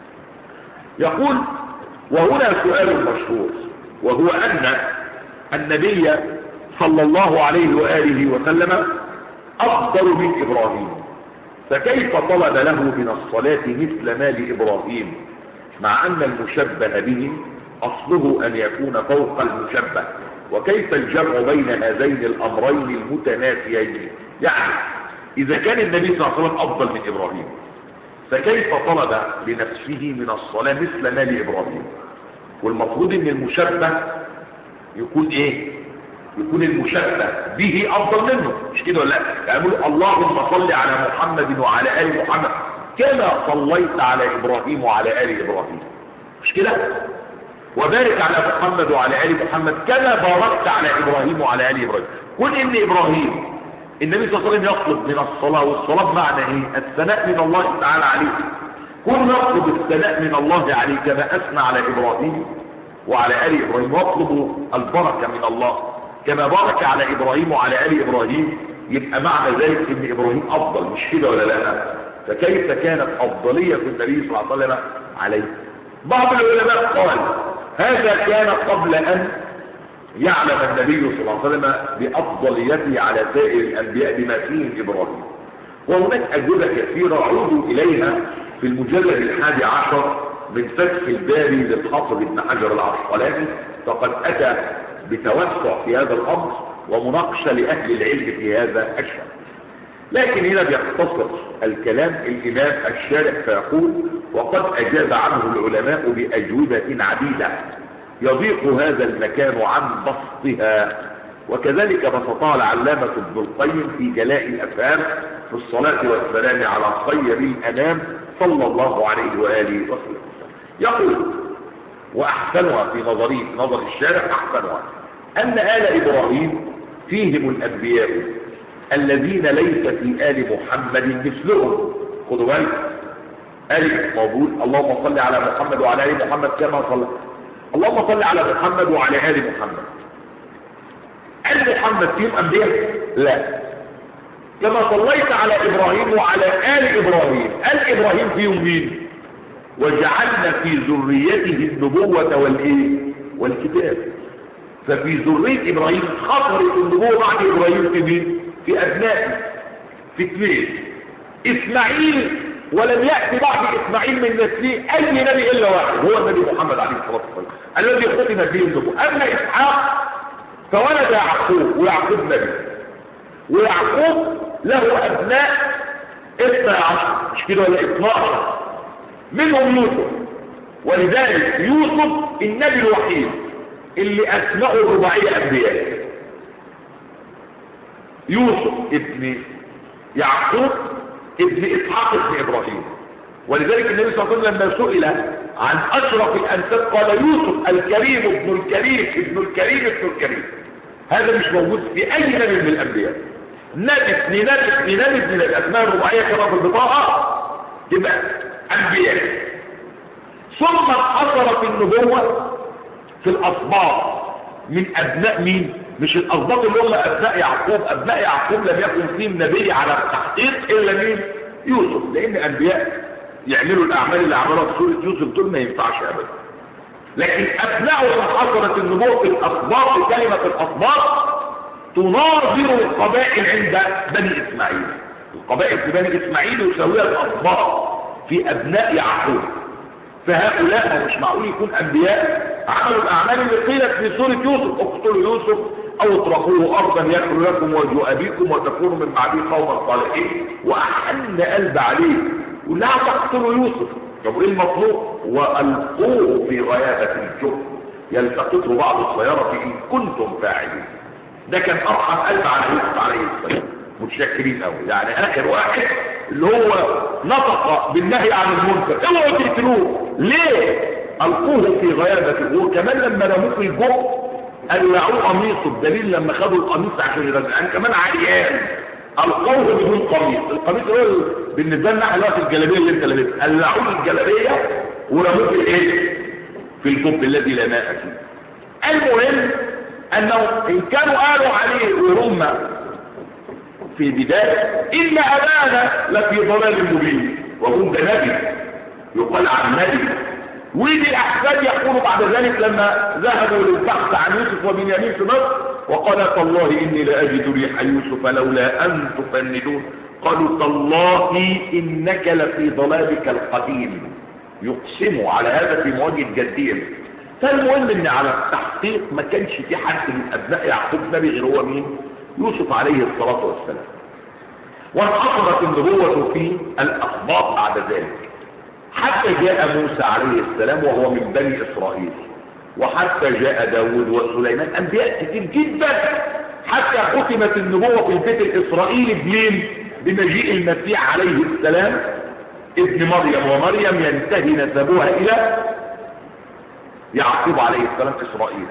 يقول وهنا سؤال مشهور وهو أن النبي صلى الله عليه وآله وسلم أفضل من إبراهيم فكيف طلب له من الصلاة مثل ما لإبراهيم مع أن المشبه به أصله أن يكون فوق المشبه وكيف الجمع بين هذين الأمرين المتنافيين يعني إذا كان النبي صلى الله عليه وسلم أفضل من إبراهيم فكيف طلب لنفسه من الصلاة مثل ما لإبراهيم والمفروض أن المشبه يكون إيه يكون المشبه به أفضل منه مش كده ولا لا يعني يقول اللهم صل على محمد وعلى آل محمد كما صليت على إبراهيم وعلى آل إبراهيم مش كده وبارك على محمد وعلى آل محمد كما باركت على إبراهيم وعلى آل إبراهيم كن إن إبراهيم النبي صلى الله عليه وسلم يطلب من الصلاة والصلاة بمعنى إيه الثناء من الله تعالى عليه كن نطلب الثناء من الله عليه كما أثنى على إبراهيم وعلى آل إبراهيم واطلب البركة من الله كما بارك على إبراهيم وعلى آل إبراهيم يبقى معنى ذلك إن إبراهيم أفضل مش كده ولا لا فكيف كانت أفضلية النبي صلى الله عليه وسلم عليه بعض العلماء قال هذا كان قبل أن يعلم النبي صلى الله عليه وسلم بأفضليته على سائر الأنبياء بما فيه إبراهيم وهناك أجوبة كثيرة عودوا إليها في المجلد الحادي عشر من فتح الباري للحافظ ابن حجر العسقلاني فقد أتى بتوسع في هذا الأمر ومناقشة لأهل العلم في هذا الشأن لكن هنا بيختصر الكلام الإمام الشارع فيقول وقد أجاب عنه العلماء بأجوبة عديدة يضيق هذا المكان عن بسطها وكذلك بسطها العلامة ابن القيم في جلاء الأفهام في الصلاة والسلام على خير الأنام صلى الله عليه وآله وسلم يقول وأحسنها في نظري في نظر الشارع أحسنها أن آل إبراهيم فيهم الأنبياء الذين ليس في آل محمد مثلهم خدوا بالك آل موجود اللهم صل على محمد وعلى آل محمد كما صلى اللهم صل على محمد وعلى آل محمد آل محمد فيهم أنبياء لا كما صليت على إبراهيم وعلى آل إبراهيم آل إبراهيم فيهم مين وجعلنا في ذريته النبوة والإيه والكتاب ففي ذرية إبراهيم خطرت النبوة بعد إبراهيم في مين في أبنائه في اثنين إسماعيل ولم يأتي بعد إسماعيل من نسله أي نبي إلا واحد هو النبي محمد عليه الصلاة والسلام الذي ختم به النبوة أما إسحاق فولد يعقوب ويعقوب نبي ويعقوب له أبناء اثنى عشر مش كده ولا اثنى عشر منهم يوسف ولذلك يوسف النبي الوحيد اللي أسمعه الرباعية أنبياء يوسف ابن يعقوب ابن إسحاق ابن إبراهيم ولذلك النبي صلى الله عليه وسلم لما سئل عن أشرف الأنساب قال يوسف الكريم ابن الكريم ابن الكريم ابن الكريم هذا مش موجود في اي نبي من الانبياء نبي ابن نبي ابن نبي ابن نبي اسماء الرباعيه كما في البطاقه تبقى انبياء ثم انحصرت النبوه في الاسباط من ابناء مين مش الاسباط اللي هم ابناء يعقوب ابناء يعقوب لم يكن فيهم نبي على التحقيق الا مين يوسف لان انبياء يعملوا الاعمال اللي عملها في سوره يوسف دول ما ينفعش ابدا لكن ابنائه حصلت النبوة في الاسباط كلمة الاسباط تناظر القبائل عند بني اسماعيل القبائل في بني اسماعيل يساويها الاسباط في ابناء يعقوب فهؤلاء مش معقول يكون انبياء عملوا الاعمال اللي قيلت في سورة يوسف اقتلوا يوسف او اطرحوه ارضا يخلو لكم وجه ابيكم وتكونوا من بعده قوما صالحين واحن قلب عليه ولا تقتلوا يوسف طب ايه المطلوب والقوه في غيابه الجب يلتقطه بعض السياره ان كنتم فاعلين ده كان ارحم قلب على يوسف عليه السلام متشكرين قوي يعني اخر واحد اللي هو نطق بالنهي عن المنكر اوعوا تقتلوه ليه القوه في غيابته وكمان لما رموه في الجب قلعوه قميصه بدليل لما خدوا القميص عشان يرجعان كمان عريان القوه بدون قميص القميص هو بالنسبه لنا احنا دلوقتي الجلابيه اللي انت لابسها قلعوه الجلابيه ورموه في الايه في الجب الذي لا ماء فيه المهم انه ان كانوا قالوا عليه وهم في بداية إن أبانا لفي ضلال مبين وهم ده نبي يقال عن نبي ودي الأحفاد يقولوا بعد ذلك لما ذهبوا للبحث عن يوسف وبنيامين في مصر وقال تالله إني لأجد ريح يوسف لولا أن تفندون قالوا تالله إنك لفي ضلالك القديم يقسموا على هذا في مواجهة جديا فالمهم ان على التحقيق ما كانش في حد من ابناء يعقوب نبي غير هو مين يوسف عليه الصلاة والسلام وانحصرت النبوة في الأخباط بعد ذلك حتى جاء موسى عليه السلام وهو من بني إسرائيل وحتى جاء داود وسليمان أنبياء كتير جدا حتى ختمت النبوة في البيت الإسرائيلي بمين بمجيء المسيح عليه السلام ابن مريم ومريم ينتهي نسبها إلى يعقوب عليه السلام إسرائيل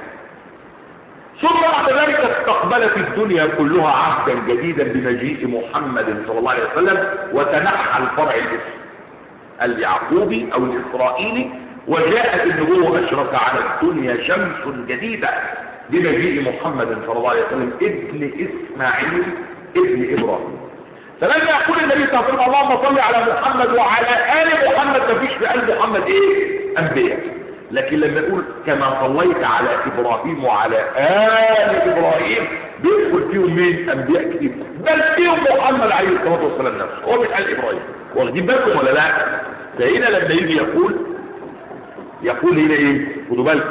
ثم بعد ذلك استقبلت الدنيا كلها عهدا جديدا بمجيء محمد صلى الله عليه وسلم وتنحى الفرع الاسم اليعقوبي او الاسرائيلي وجاءت النبوة اشرف على الدنيا شمس جديدة بمجيء محمد صلى الله عليه وسلم ابن اسماعيل ابن ابراهيم فلما يقول النبي صلى الله عليه وسلم اللهم صل على محمد وعلى ال محمد مفيش في قلب محمد ايه انبياء لكن لما يقول كما صليت على ابراهيم وعلى ال ابراهيم بيدخل فيهم مين انبياء كتير بل فيهم محمد عليه الصلاه والسلام نفسه هو مش قال ابراهيم واخدين بالكم ولا لا فهنا لما يجي يقول يقول هنا ايه خدوا بالكم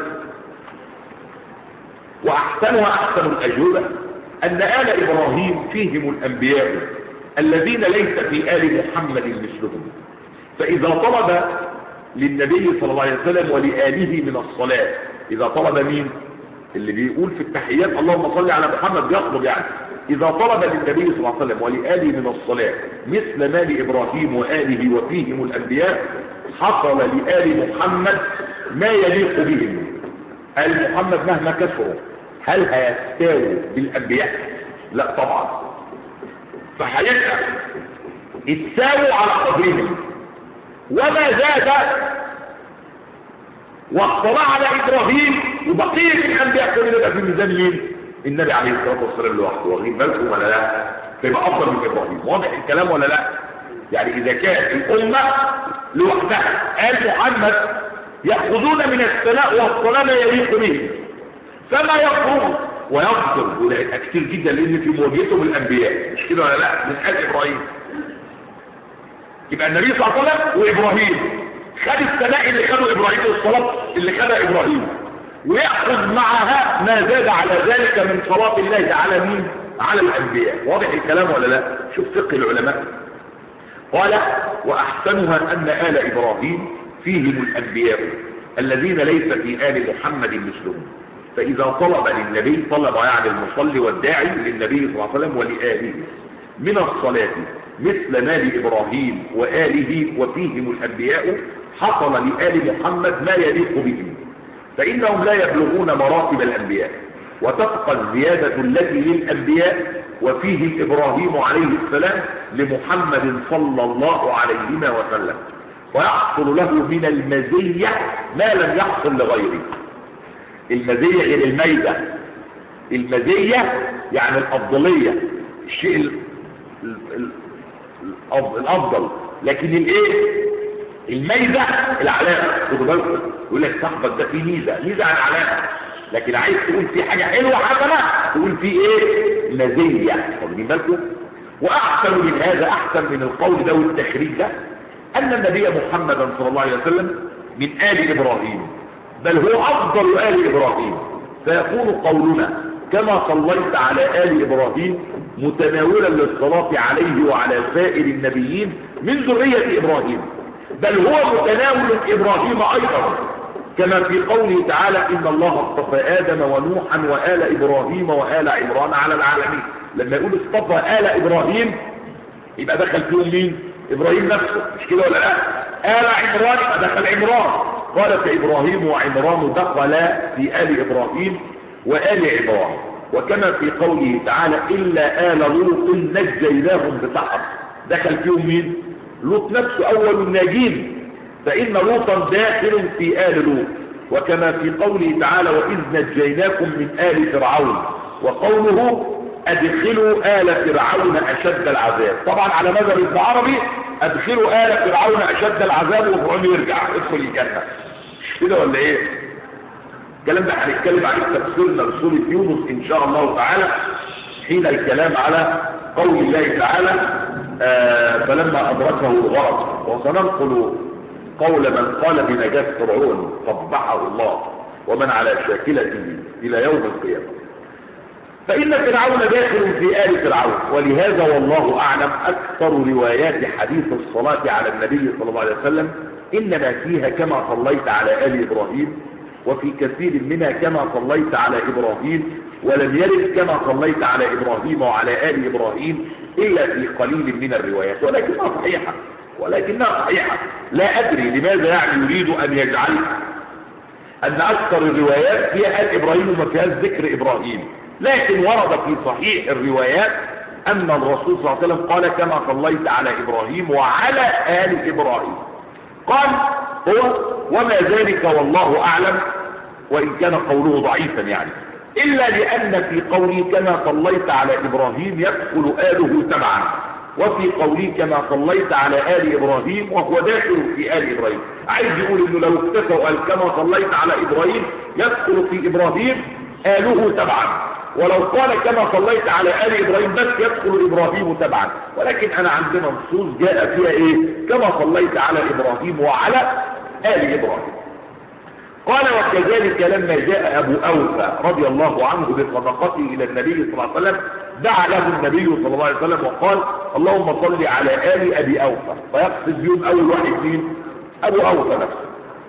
واحسنها احسن الاجوبه ان ال ابراهيم فيهم الانبياء الذين ليس في ال محمد مثلهم فاذا طلب للنبي صلى الله عليه وسلم ولآله من الصلاة إذا طلب مين اللي بيقول في التحيات اللهم صل على محمد بيطلب يعني إذا طلب للنبي صلى الله عليه وسلم ولآله من الصلاة مثل ما لإبراهيم وآله وفيهم الأنبياء حصل لآل محمد ما يليق بهم آل محمد مهما كثروا هل هيستاووا بالأنبياء لا طبعا فهيبقى اتساووا على قدرهم وما زاد واطلع على ابراهيم وبقيه الانبياء كلهم يبقى في ميزان مين النبي عليه الصلاه والسلام لوحده واخدين بالكم ولا لا فيبقى افضل من ابراهيم واضح الكلام ولا لا يعني اذا كانت الامه لوحدها قال محمد ياخذون من الثناء والصلاه ما يليق به فما يفرغ ويغفر وده كتير جدا لان في مواجهتهم الانبياء مش كده ولا لا من قال ابراهيم يبقى النبي صلى الله عليه وسلم وابراهيم خد الثناء اللي خده ابراهيم والصلاه اللي خدها ابراهيم وياخذ معها ما زاد على ذلك من صلاه الله على مين على الانبياء واضح الكلام ولا لا شوف فقه العلماء قال واحسنها ان ال ابراهيم فيهم الانبياء الذين ليس في ال محمد مثلهم فاذا طلب للنبي طلب يعني المصلي والداعي للنبي صلى الله عليه وسلم ولاله من الصلاه مثل ما لإبراهيم وآله وفيهم الأنبياء حصل لآل محمد ما يليق بهم فإنهم لا يبلغون مراتب الأنبياء وتبقى الزيادة التي للأنبياء وفيه الإبراهيم عليه السلام لمحمد صلى الله عليه وسلم ويحصل له من المزية ما لم يحصل لغيره المزية غير الميزة المزية يعني الأفضلية الشيء ال- ال- ال- الأف- الأفضل لكن الايه الميزة العلامة خدوا بالكم يقول لك صاحبك ده فيه ميزة ميزة عن علامة لكن عايز تقول فيه حاجة حلوة حسنة تقول فيه ايه مزية واخدين بالكم واحسن من هذا احسن من القول ده والتخريج ده ان النبي محمدا صلى الله عليه وسلم من آل ابراهيم بل هو افضل آل ابراهيم فيكون قولنا كما صليت على آل إبراهيم متناولا للصلاة عليه وعلى سائر النبيين من ذرية إبراهيم بل هو متناول إبراهيم أيضا كما في قوله تعالى إن الله اصطفى آدم ونوحا وآل إبراهيم وآل عمران على العالمين لما يقول اصطفى آل إبراهيم يبقى دخل فيهم مين إبراهيم نفسه مش كده ولا لا آل عمران يبقى دخل عمران قال فإبراهيم وعمران دخلا في آل إبراهيم وآل عمران وكما في قوله تعالى إلا آل لوط نجيناهم بسحر دخل فيهم مين لوط نفسه أول الناجين فإن لوطا داخل في آل لوط وكما في قوله تعالى وإذ نجيناكم من آل فرعون وقوله أدخلوا آل فرعون أشد العذاب طبعا على مذهب ابن عربي أدخلوا آل فرعون أشد العذاب وفرعون يرجع ادخل الجنة كده ولا إيه الكلام ده هنتكلم عليه في تفسيرنا لسورة يونس إن شاء الله تعالى حين الكلام على قول الله تعالى آه فلما أدركه الغرق وسننقل قول من قال بنجاة فرعون قبحه الله ومن على شاكلته إلى يوم القيامة فإن فرعون داخل في آل فرعون ولهذا والله أعلم أكثر روايات حديث الصلاة على النبي صلى الله عليه وسلم إنما فيها كما صليت على آل إبراهيم وفي كثير منها كما صليت على إبراهيم ولم يرد كما صليت على إبراهيم وعلى آل إبراهيم إلا في قليل من الروايات ولكنها صحيحة ولكنها صحيحة لا أدري لماذا يعني يريد أن يجعل أن أكثر الروايات فيها آل إبراهيم وما فيهاش ذكر إبراهيم لكن ورد في صحيح الروايات أن الرسول صلى الله عليه وسلم قال كما صليت على إبراهيم وعلى آل إبراهيم قال هو وما ذلك والله أعلم وإن كان قوله ضعيفا يعني إلا لأن في قوله كما صليت على إبراهيم يدخل آله تبعا وفي قوله كما صليت على آل إبراهيم وهو داخل في آل إبراهيم عايز يقول إنه لو اكتفى وقال كما صليت على إبراهيم يدخل في إبراهيم آله تبعا ولو قال كما صليت على آل إبراهيم بس يدخل إبراهيم تبعا ولكن أنا عندنا نصوص جاء فيها إيه كما صليت على إبراهيم وعلى آل إبراهيم قال وكذلك لما جاء أبو أوفى رضي الله عنه بصدقته إلى النبي صلى الله عليه وسلم دعا له النبي صلى الله عليه وسلم وقال اللهم صل على آل أبي أوفى ويقصد بهم أول واحد مين أبو أوفى نفسه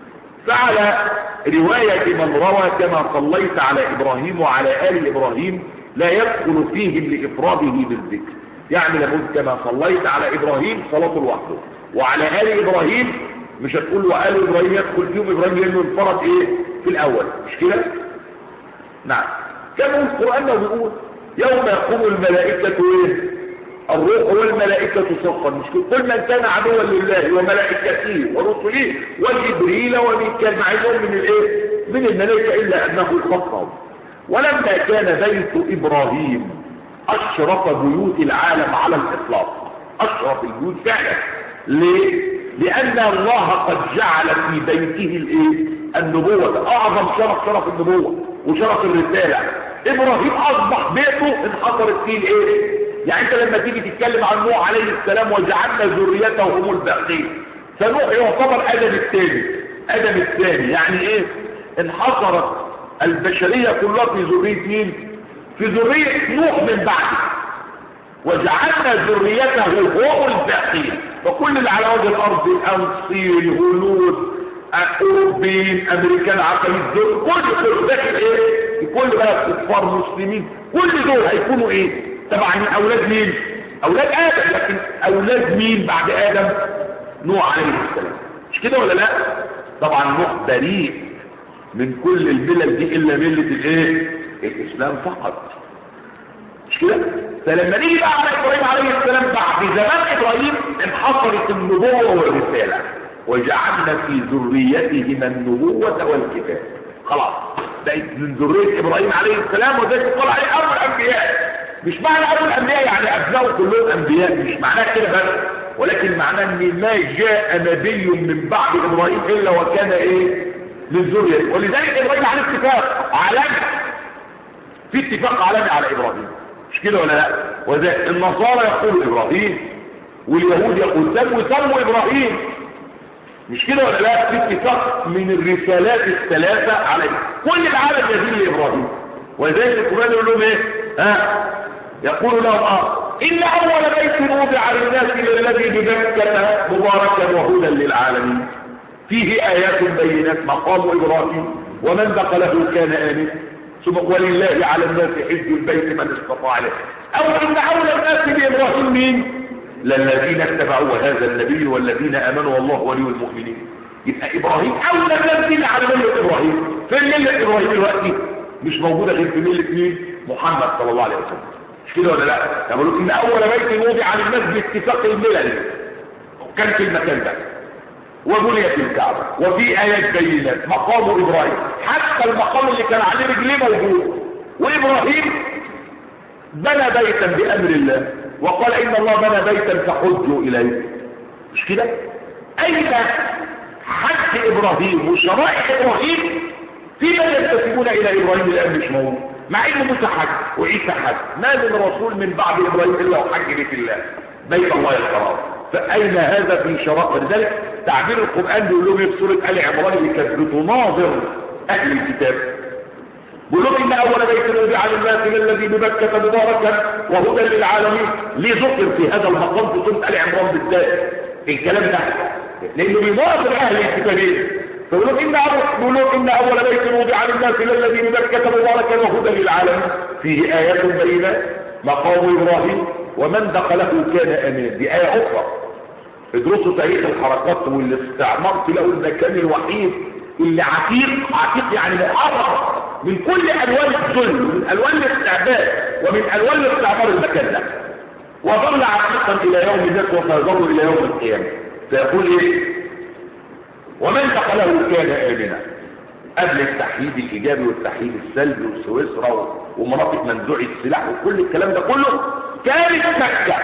فعلى رواية من روى كما صليت على إبراهيم وعلى آل إبراهيم لا يدخل فيهم لإفراده بالذكر يعني لابد كما صليت على إبراهيم صلاة لوحده وعلى آل إبراهيم مش هتقول وآل إبراهيم يدخل فيهم إبراهيم لأنه انفرد إيه في الأول مش كده نعم كما القرآن بيقول يوم يقوم الملائكة إيه الروح والملائكة صفا مش كل من كان عدوا لله وملائكته ورسله وجبريل وميكال معهم من الايه من الملائكة الا انه خصهم ولما كان بيت ابراهيم اشرف بيوت العالم على الاطلاق اشرف البيوت فعلا ليه لان الله قد جعل في بيته الايه النبوة اعظم شرف شرف النبوة وشرف الرسالة ابراهيم اصبح بيته انحصرت فيه الايه يعني انت لما تيجي تتكلم عن نوح عليه السلام وجعلنا ذريته هم الباقين فنوح يعتبر ادم الثاني ادم الثاني يعني ايه انحصرت البشرية كلها في ذرية مين في ذرية نوح من بعده وجعلنا ذريته هم الباقين فكل اللي على وجه الارض الانصير الهنود اوروبيين امريكان عقلية دول كل دول داخل ايه كل بقى كفار مسلمين كل دول هيكونوا ايه طبعا من اولاد مين اولاد ادم لكن اولاد مين بعد ادم نوح عليه السلام مش كده ولا لا طبعا نوح بريء من كل الملل دي الا ملة الايه الاسلام فقط مش كده فلما نيجي بقى على ابراهيم عليه السلام بعد زمان ابراهيم انحصرت النبوه والرساله وجعلنا في ذريتهما النبوه والكتاب خلاص بقت من ذريه ابراهيم عليه السلام وده يقال عليه ابو الانبياء مش معنى ابو الانبياء يعني ابنائه كلهم انبياء مش معناه كده بس ولكن معناه ان ما جاء نبي من بعد ابراهيم الا وكان ايه من ذريه ولذلك ابراهيم عليه اتفاق عالمي في اتفاق عالمي على ابراهيم مش كده ولا لا وذا النصارى يقولوا ابراهيم واليهود يقول سموا سموا ابراهيم مش كده ولا لا في اتفاق من الرسالات الثلاثه عليه كل العالم يدين لابراهيم ولذلك القران يقول لهم ايه ها يقول لهم اه ان اول بيت وضع للناس الذي بمكه مباركا وهدى للعالمين فيه ايات بينات مقام ابراهيم ومن دخله كان امنا ثم ولله على الناس حج البيت من استطاع له او ان اولى الناس بابراهيم مين للذين اتبعوا هذا النبي والذين امنوا والله ولي المؤمنين يبقى ابراهيم اولى الناس اللي على مله ابراهيم فين مله ابراهيم دلوقتي مش موجوده غير في مله مين محمد صلى الله عليه وسلم مش كده ولا لا يقولوا ان اول بيت وضع للناس باتفاق الملل كان في المكان ده وبنيت الكعبة وفي آيات بينات مقام إبراهيم حتى المقام اللي كان عليه رجليه موجود وإبراهيم بنى بيتا بأمر الله وقال إن الله بنى بيتا فحجوا إليه مش كده أين حج إبراهيم وشرائع إبراهيم في من ينتسبون إلى إبراهيم الآن مش موجود مع إنه موسى حج وعيسى حج ما من رسول من بعد إبراهيم إلا وحج بيت الله بيت الله الحرام فأين هذا في شرائع ولذلك تعبير القرآن بيقول لهم في سورة آل عمران اللي كانت بتناظر أهل الكتاب بيقول لهم إن أول بيت وضع للناس الذي بمكة مباركا وهدى للعالمين ليه ذكر في هذا المقام في سورة آل عمران بالذات الكلام ده لأنه بيناظر أهل الكتابين فبيقول لهم إن أول بيقول لهم إن أول بيت وضع للناس الذي بمكة مباركا وهدى للعالمين فيه آيات بينات مقام إبراهيم ومن دخله كان امنا دي ايه اخرى ادرسوا تاريخ الحركات والاستعمار تلاقوا المكان الوحيد اللي عتيق عتيق يعني محرر من كل الوان الظلم ومن الوان الاستعباد ومن الوان الاستعمار المكان ده وظل عتيقا الى يوم ذاك وسيظل الى يوم القيامه فيقول ايه ومن دخله كان امنا قبل التحييد الايجابي والتحييد السلبي وسويسرا ومناطق منزوع السلاح وكل الكلام ده كله كانت مكة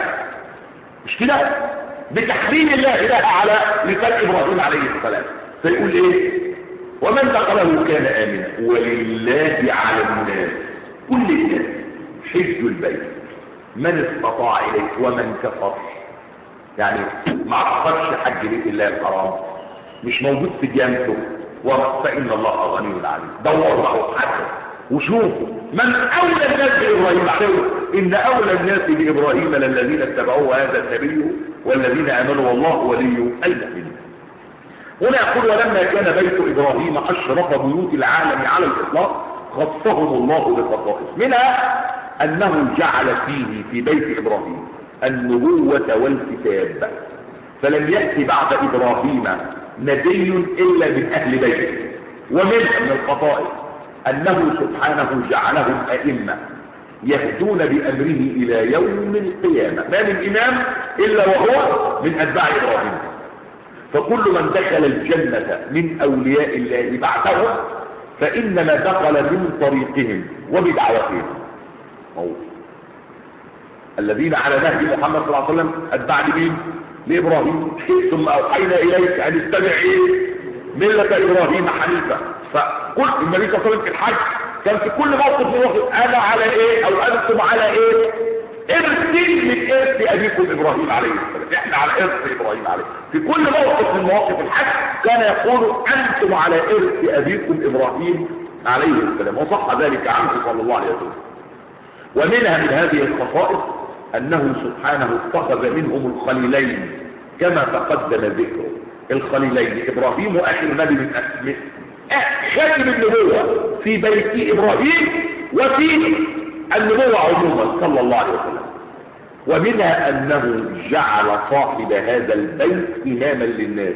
مش كده بتحريم الله لها على لسان ابراهيم عليه السلام فيقول ايه ومن دخله كان امنا ولله على الناس كل الناس حج البيت من استطاع اليه ومن كفر يعني ما عرفش حج بيت الله الحرام مش موجود في جامته فإن الله غني عليم دور له حتى وشوفوا من أولى الناس بإبراهيم عليه إن أولى الناس بإبراهيم للذين اتبعوه هذا النبي والذين آمنوا والله ولي المؤمنين هنا يقول ولما كان بيت إبراهيم أشرف بيوت العالم على الإطلاق خصهم الله بخصائص منها أنه جعل فيه في بيت إبراهيم النبوة والكتاب فلم يأتي بعد إبراهيم نبي إلا من أهل بيته ومنها من الخصائص أنه سبحانه جعلهم أئمة يهدون بأمره إلى يوم القيامة ما من إمام إلا وهو من أتباع إبراهيم فكل من دخل الجنة من أولياء الله بعدهم فإنما دخل من طريقهم وبدعوتهم موت. الذين على نهج محمد صلى الله عليه وسلم أتباع لمين؟ لإبراهيم ثم أوحينا إليك أن اتبع إيه؟ ملة إبراهيم حنيفة فقلت النبي صلى الله عليه وسلم في الحج كان في كل موقف من وقت أنا على إيه أو أنتم على إيه ارثي من ارث أبيكم إبراهيم عليه السلام إحنا على ارث إبراهيم عليه في كل موقف من مواقف الحج كان يقول أنتم على ارث أبيكم إبراهيم عليه السلام وصح ذلك عنه صلى الله عليه وسلم ومنها من هذه الخصائص أنه سبحانه اتخذ منهم الخليلين كما تقدم ذكره الخليلين إبراهيم وأخي النبي من أسمه خاتم النبوة في بيت إبراهيم وفي النبوة عموما صلى الله عليه وسلم ومنها أنه جعل صاحب هذا البيت إماما للناس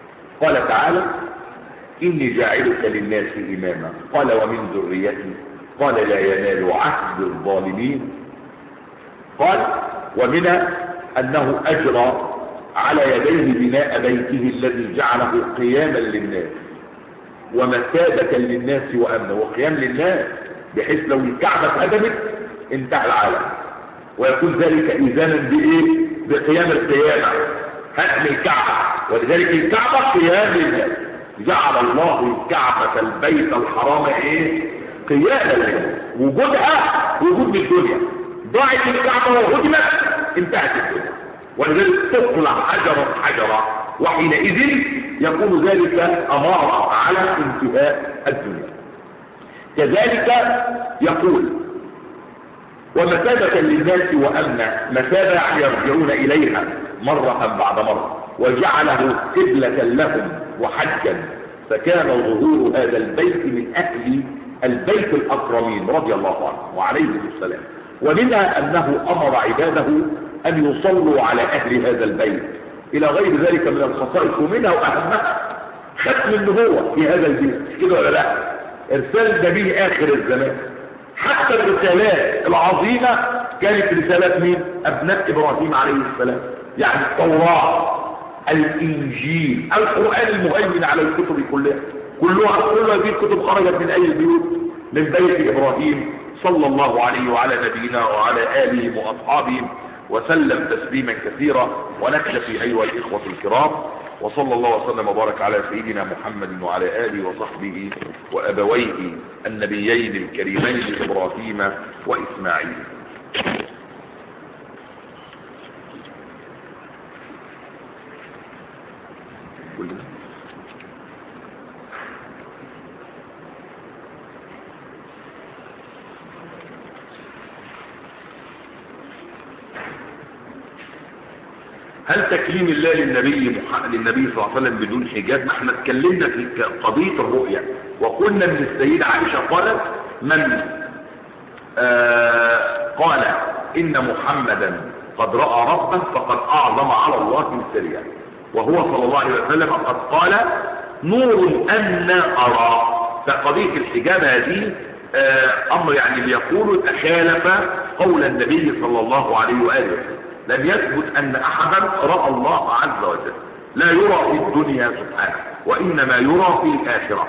قال تعالى إني جاعلك للناس إماما قال ومن ذريتي قال لا ينال عهد الظالمين قال ومنها أنه أجرى على يديه بناء بيته الذي جعله قياما للناس ومثابة للناس وأمنا وقيام للناس بحيث لو الكعبة اتهدمت انتهى العالم ويكون ذلك إذانا بإيه؟ بقيام القيامة هدم الكعبة ولذلك الكعبة قيام للناس جعل الله الكعبة البيت الحرام ايه قياما للناس وجودها وجود الدنيا ضاعت الكعبة وهدمت انتهت الدنيا ولذلك تقلع حجرا حجرا وحينئذ يكون ذلك أمارة على انتهاء الدنيا كذلك يقول ومثابة للناس وأمنا مثابة يعني يرجعون إليها مرة بعد مرة وجعله قبلة لهم وحجا فكان ظهور هذا البيت من أهل البيت الأكرمين رضي الله عنه وعليهم السلام ومنها أنه أمر عباده أن يصلوا على أهل هذا البيت إلى غير ذلك من الخصائص ومنها وأهمها ختم النبوة في هذا البيت كده ولا لا إرسال نبي آخر الزمان حتى الرسالات العظيمة كانت رسالات مين أبناء إبراهيم عليه السلام يعني التوراة الإنجيل القرآن المهيمن على الكتب كلها كلها كل هذه الكتب خرجت من أي البيوت من بيت إبراهيم صلى الله عليه وعلى نبينا وعلى آله وأصحابه وسلم تسليما كثيرا ونكتفي أيها الإخوة الكرام وصلى الله وسلم وبارك على سيدنا محمد وعلى آله وصحبه وأبويه النبيين الكريمين إبراهيم وإسماعيل هل تكليم الله للنبي مح... للنبي صلى الله عليه وسلم بدون حجاب ما احنا اتكلمنا في قضية الرؤية وقلنا ان السيدة عائشة قالت من آه قال ان محمدا قد رأى ربه فقد اعظم على الله السريع وهو صلى الله عليه وسلم قد قال نور ان ارى فقضية الحجاب هذه آه امر يعني بيقول تخالف قول النبي صلى الله عليه وآله وسلم لم يثبت ان احدا رأى الله عز وجل لا يرى في الدنيا سبحانه وانما يرى في الاخرة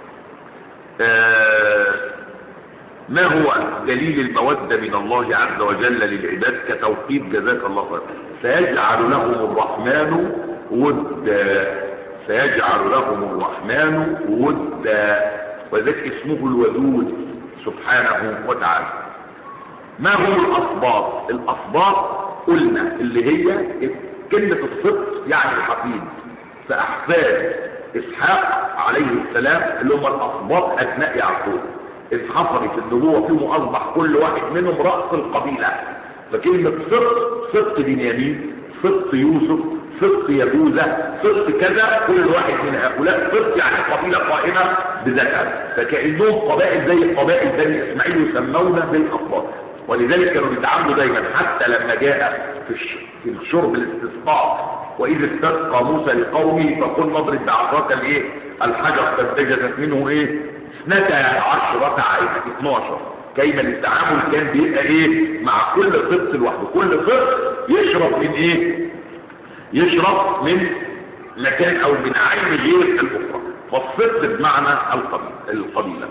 آه ما هو دليل المودة من الله عز وجل للعباد كتوقيت جزاك الله خير سيجعل لهم الرحمن ودا سيجعل لهم الرحمن ودا وذلك اسمه الودود سبحانه وتعالى ما هم الاسباط الاسباط قلنا اللي هي كلمة الصدق يعني الحفيد فأحفاد إسحاق عليه السلام اللي هم الأصباط أبناء يعقوب إذ حصلت النبوة فيهم أصبح كل واحد منهم رأس القبيلة فكلمة صدق صدق بنيامين صدق يوسف صدق يهوذا صدق كذا كل واحد من هؤلاء صدق يعني قبيلة قائمة بذاتها فكأنهم قبائل زي قبائل بني إسماعيل يسمون بالأصباط ولذلك كانوا بيتعاملوا دايما حتى لما جاء في في الشرب الاستسقاء واذ استسقى موسى لقومه فقل نضرب بعصاك الايه الحجر فانتجزت منه ايه اثنتا عشرة عين 12 كيما التعامل كان بيبقى ايه مع كل قط لوحده كل قط يشرب من ايه يشرب من مكان او من عين غير الاخرى فالصدق بمعنى القبيله القبيله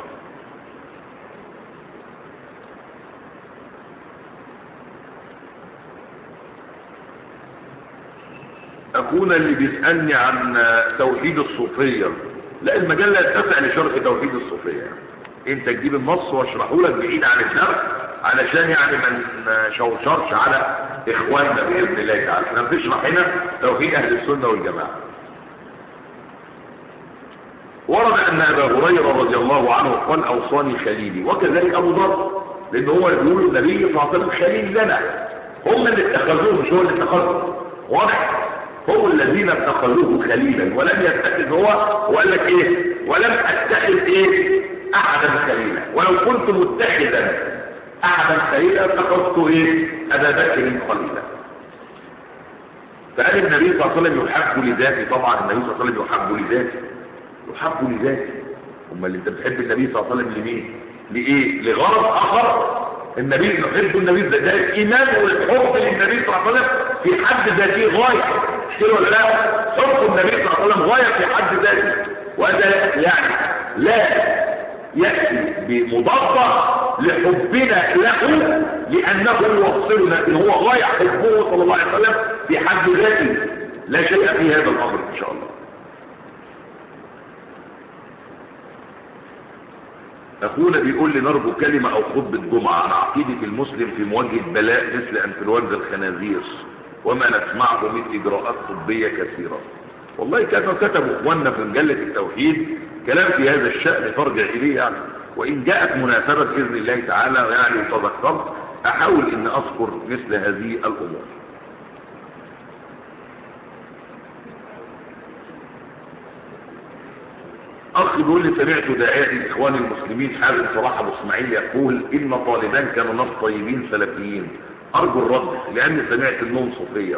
اخونا اللي بيسألني عن توحيد الصوفية لا المجال لا يتسع لشرح توحيد الصوفية انت تجيب النص واشرحه لك بعيد عن الشرح علشان يعني ما نشوشرش على اخواننا باذن الله تعالى احنا بنشرح هنا توحيد اهل السنه والجماعه ورد ان ابا هريره رضي الله عنه قال اوصاني خليلي وكذلك ابو ذر لان هو يقول النبي صلى الله عليه وسلم خليل لنا هم اللي اتخذوه مش هو اللي اتخذه واضح هم الذين اتخذوه خليلا ولم يتخذ هو وقال لك ايه ولم اتخذ ايه احدا خليلا ولو كنت متخذا احدا خليلا اتخذت ايه ابا بكر خليلا فقال النبي صلى الله عليه وسلم يحب لذاته طبعا النبي صلى الله عليه وسلم يحب لذاته يحب لذاته امال انت بتحب النبي صلى الله عليه وسلم لمين لايه لغرض اخر النبي نحب النبي ده, ده الايمان والحب للنبي صلى الله عليه وسلم في حد ذاته غايه مش كده ولا لا حب النبي صلى الله عليه وسلم غايه في حد ذاته وهذا يعني لا ياتي بمضادة لحبنا له لانه يوصلنا لكن هو غايه حبه صلى الله عليه وسلم في حد ذاته لا شيء في هذا الامر ان شاء الله اخونا بيقول لي نرجو كلمة او خطبة جمعة عن عقيدة المسلم في مواجهة بلاء مثل انفلونزا الخنازير وما نسمعه من اجراءات طبية كثيرة والله كانوا كتبوا اخواننا في مجلة التوحيد كلام في هذا الشأن ترجع اليه يعني وان جاءت مناسبة باذن الله تعالى يعني وتذكرت احاول ان اذكر مثل هذه الامور اخ بيقول لي سمعت داعية الاخوان المسلمين حازم صلاح ابو اسماعيل يقول ان طالبان كانوا ناس طيبين سلفيين ارجو الرد لاني سمعت انهم صوفيه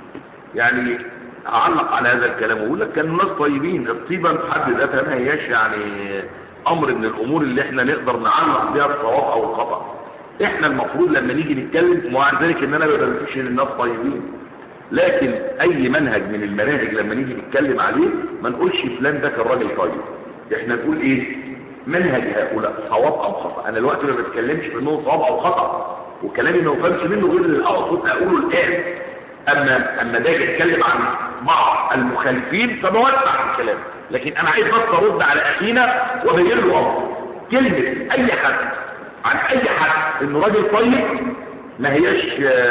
يعني اعلق على هذا الكلام واقول لك كانوا ناس طيبين الطيبه في حد ذاتها ما هياش يعني امر من الامور اللي احنا نقدر نعلق بها الصواب او الخطا احنا المفروض لما نيجي نتكلم ومع ذلك ان انا ما بنفيش ان الناس طيبين لكن اي منهج من المناهج لما نيجي نتكلم عليه ما نقولش فلان ده كان راجل طيب احنا نقول ايه منهج هؤلاء صواب او خطا انا دلوقتي ما بتكلمش في انه صواب او خطا وكلامي ما فهمش منه غير اللي اقصد اقوله الان اما اما ده اتكلم عن بعض المخالفين فبوسع في الكلام لكن انا عايز بس ارد على اخينا وابين له امر كلمه اي حد عن اي حد انه راجل طيب ما هياش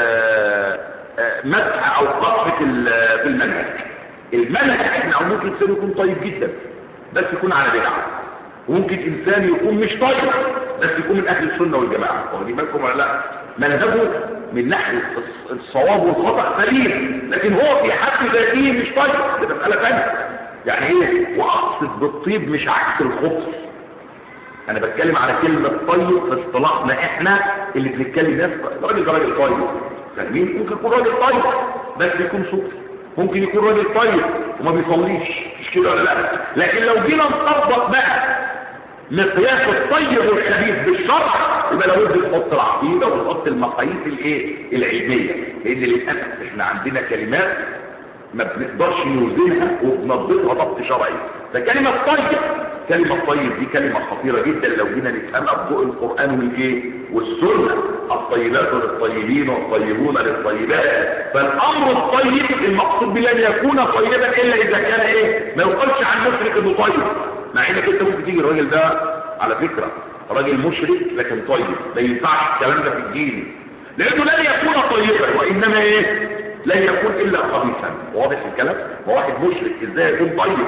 آه، آه، مدح او قصف في ال- في المنهج المنهج احنا او ممكن انسان يكون طيب جدا بس يكون على بدعه وممكن انسان يكون مش طيب بس يكون من اهل السنه والجماعه واخدين بالكم ولا لا منهجه من ناحيه الص- الصواب والخطا سليم لكن هو في حد ذاته مش طيب ده مساله ثانيه يعني ايه واقصد بالطيب مش عكس الخبث انا بتكلم على كلمة طيب في اصطلاحنا احنا اللي بنتكلم ناس راجل ده راجل طيب فاهمين ممكن يكون راجل طيب بس يكون صوفي ممكن يكون راجل طيب وما بيصليش مش كده ولا لا لكن لو جينا نطبق بقى مقياس الطيب والخبيث بالشرع يبقى لابد نحط العقيده ونحط المقاييس الايه العلميه لان للاسف احنا عندنا كلمات ما بنقدرش نوزنها وبنضبطها ضبط شرعي فكلمة طيب كلمة طيب دي كلمة خطيرة جدا لو جينا نفهمها بضوء القرآن والايه والسنة الطيبات للطيبين والطيبون للطيبات فالأمر الطيب المقصود بلن يكون طيبا إلا إذا كان إيه ما يقالش عن مشرك إنه طيب مع إنك أنت ممكن تيجي الراجل ده على فكرة راجل مشرك لكن طيب ما ينفعش الكلام ده في الدين لأنه لن يكون طيبا وإنما إيه لن يكون إلا خبيثا واضح الكلام وواحد مشرك إزاي يكون طيب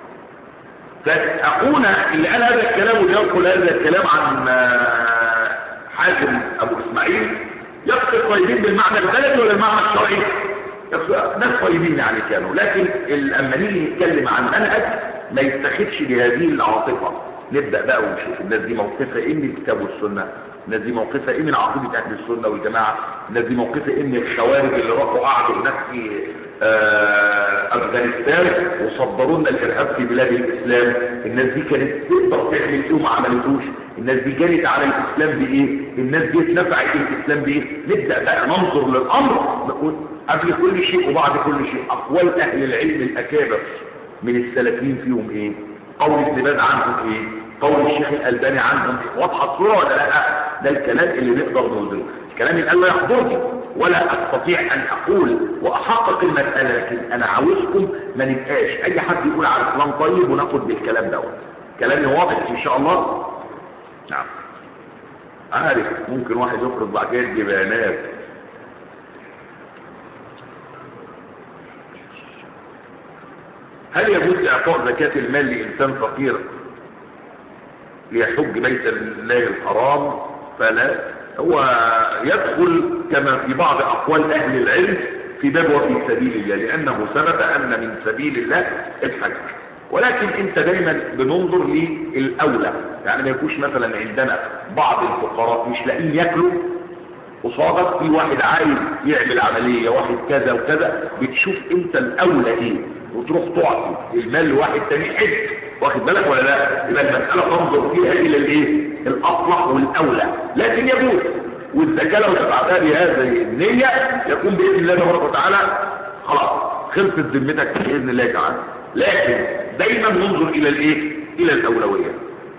فأخونا اللي قال هذا الكلام وينقل هذا الكلام عن آه، حازم أبو إسماعيل يقصد طيبين بالمعنى البلدي ولا المعنى الشرعي يقصد ناس طيبين يعني كانوا لكن لما نيجي نتكلم عن منهج ما يتخذش بهذه العاطفة نبدأ بقى ونشوف الناس دي موقفها ايه من الكتاب والسنة الناس دي موقفها ايه من عقيدة اهل السنة والجماعة الناس دي موقفها ايه من الخوارج اللي راحوا قعدوا هناك في آه، افغانستان وصدروا لنا الارهاب في بلاد الاسلام الناس دي كانت تقدر تعمل ايه وما عملتوش الناس دي جرت على الاسلام بايه الناس دي اتنفعت الاسلام بايه نبدا بقى ننظر للامر نقول قبل كل شيء وبعد كل شيء اقوال اهل العلم الاكابر من السلفيين فيهم ايه قول ابن باز عنهم ايه قول الشيخ الالباني عنهم ايه واضحه الصوره ولا لا ده الكلام اللي نقدر نوزنه الكلام اللي قال لا يحضرني ولا استطيع ان اقول واحقق المساله لكن انا عاوزكم ما نبقاش اي حد يقول على فلان طيب وناخد بالكلام دوت كلامي واضح ان شاء الله نعم عارف ممكن واحد يفرض بعد كده يدي بيانات هل يجوز اعطاء زكاة المال لانسان فقير ليحج بيت الله الحرام فلا هو يدخل كما في بعض اقوال اهل العلم في باب وفي سبيل الله لانه ثبت ان من سبيل الله الحج ولكن انت دايما بننظر للاولى يعني ما يكونش مثلا عندنا بعض الفقراء مش لاقيين ياكلوا قصادك في واحد عايز يعمل عملية واحد كذا وكذا بتشوف انت الاولى ايه وتروح تعطي المال لواحد تاني حج واخد بالك ولا لا يبقى المسألة تنظر فيها الى الايه الاصلح والاولى لكن يجوز والزكاه لو دفعتها بهذه النيه يكون باذن الله تبارك وتعالى خلاص خلصت ذمتك باذن الله تعالى لكن دايما ننظر الى الايه الى الاولويه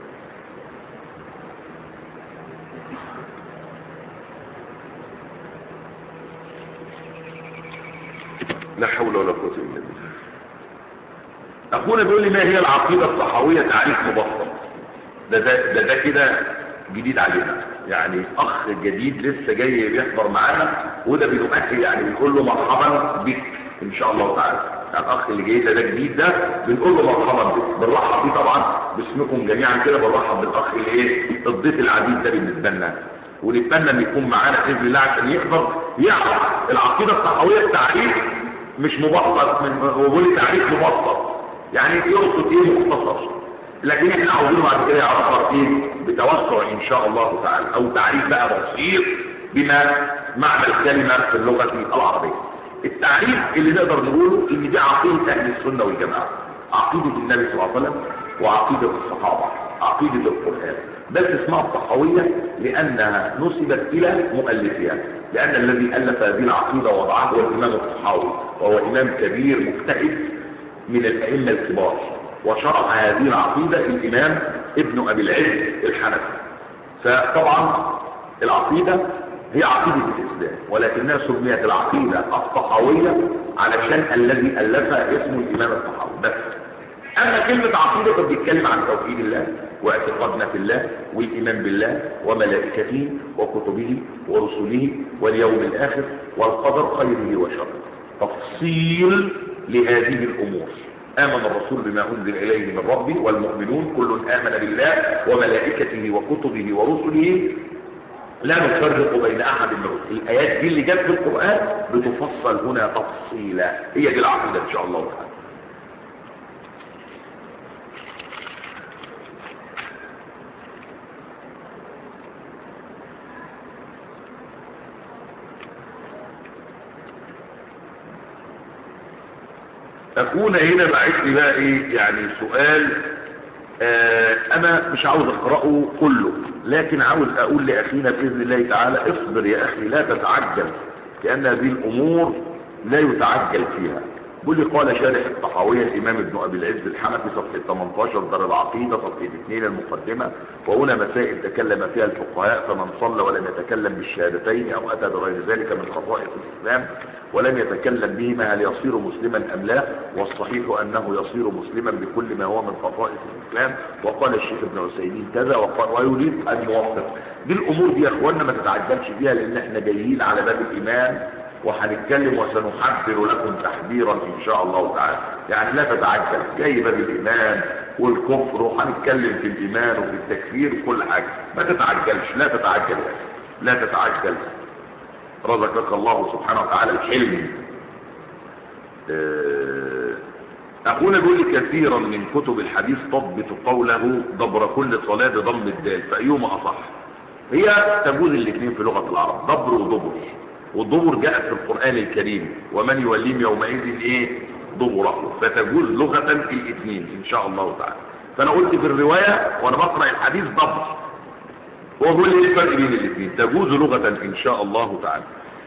لا حول ولا قوه الا بالله اخونا بيقول لي ما هي العقيده الصحويه تعريف مبسط ده ده ده, ده كده جديد علينا يعني اخ جديد لسه جاي بيحضر معانا وده بنؤهل يعني بنقول له مرحبا بك ان شاء الله تعالى يعني الاخ اللي جاي ده ده جديد ده بنقول له مرحبا بك بنرحب بيه طبعا باسمكم جميعا كده بنرحب بالاخ اللي ايه الضيف العزيز ده بالنسبه لنا ونتمنى ان يكون معانا باذن الله عشان يحضر يعرف العقيده الصحويه التعريف مش مبسط من وبقول تعريف مبسط يعني يقصد ايه مختصر لكن احنا عاوزينه بعد كده يعرفها ايه بتوسع ان شاء الله تعالى او تعريف بقى بسيط بما معنى الكلمه في اللغه العربيه التعريف اللي نقدر نقوله ان دي عقيده اهل السنه والجماعه عقيده النبي صلى الله عليه وسلم وعقيده الصحابه عقيده القران بس اسمها الصحويه لانها نسبت الى مؤلفها لان الذي الف هذه العقيده وضعها هو الامام الصحاوي وهو امام كبير مجتهد من الائمه الكبار وشرح هذه العقيدة الإمام ابن أبي العز الحنفي فطبعا العقيدة هي عقيدة الإسلام ولكنها سميت العقيدة الصحاوية علشان الذي ألفها اسمه الإمام الصحاوي بس أما كلمة عقيدة فبتتكلم عن توحيد الله واعتقادنا في الله والإيمان بالله وملائكته وكتبه ورسله واليوم الآخر والقدر خيره وشره تفصيل لهذه الأمور آمن الرسول بما أنزل إليه من ربه والمؤمنون كل آمن بالله وملائكته وكتبه ورسله لا نفرق بين أحد من الرسل الآيات دي اللي جت في القرآن بتفصل هنا تفصيلا هي دي العقيدة إن شاء الله تعالى اكون هنا بعت لي بقى ايه يعني سؤال آه انا مش عاوز اقراه كله لكن عاوز اقول لاخينا باذن الله تعالى اصبر يا اخي لا تتعجل لان هذه الامور لا يتعجل فيها بيقول لي قال شارح الطحاوية الامام ابن ابي العز الحنفي صفحة 18 دار العقيدة صفحة 2 المقدمة وهنا مسائل تكلم فيها الفقهاء فمن صلى ولم يتكلم بالشهادتين او اتى بغير ذلك من خصائص الاسلام ولم يتكلم بهما هل يصير مسلما ام لا والصحيح انه يصير مسلما بكل ما هو من خصائص الاسلام وقال الشيخ ابن عثيمين كذا وقال ويريد ان يوفق دي الامور دي يا اخوانا ما تتعجلش بيها لان احنا جايين على باب الايمان وهنتكلم وسنحذر لكم تحذيرا ان شاء الله تعالى يعني لا تتعجل جاي باب الايمان والكفر وهنتكلم في الايمان وفي التكفير وكل حاجه ما تتعجلش لا تتعجل لا تتعجل رزقك الله سبحانه وتعالى الحلم اخونا بيقول لي كثيرا من كتب الحديث تضبط قوله دبر كل صلاه بضم الدال فايهما اصح هي تجوز الاثنين في لغه العرب دبر ودبر والدبر جاءت في القرآن الكريم ومن يوليم يومئذ ايه دبره فتجوز لغة الاثنين ان شاء الله تعالى فانا قلت في الرواية وانا بقرأ الحديث دبر هو بيقول لي ايه الفرق بين الاثنين تجوز لغة ان شاء الله تعالى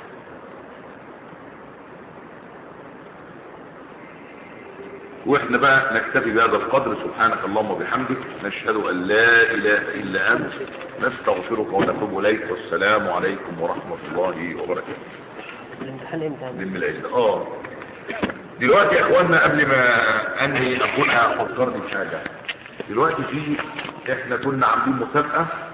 واحنا بقى نكتفي بهذا القدر سبحانك اللهم وبحمدك نشهد ان لا اله الا انت نستغفرك ونتوب اليك والسلام عليكم ورحمه الله وبركاته الامتحان امتى ضمن العيد اه دلوقتي يا اخوانا قبل ما انهي اكون فكرني بحاجه دلوقتي في احنا كنا عاملين مسابقه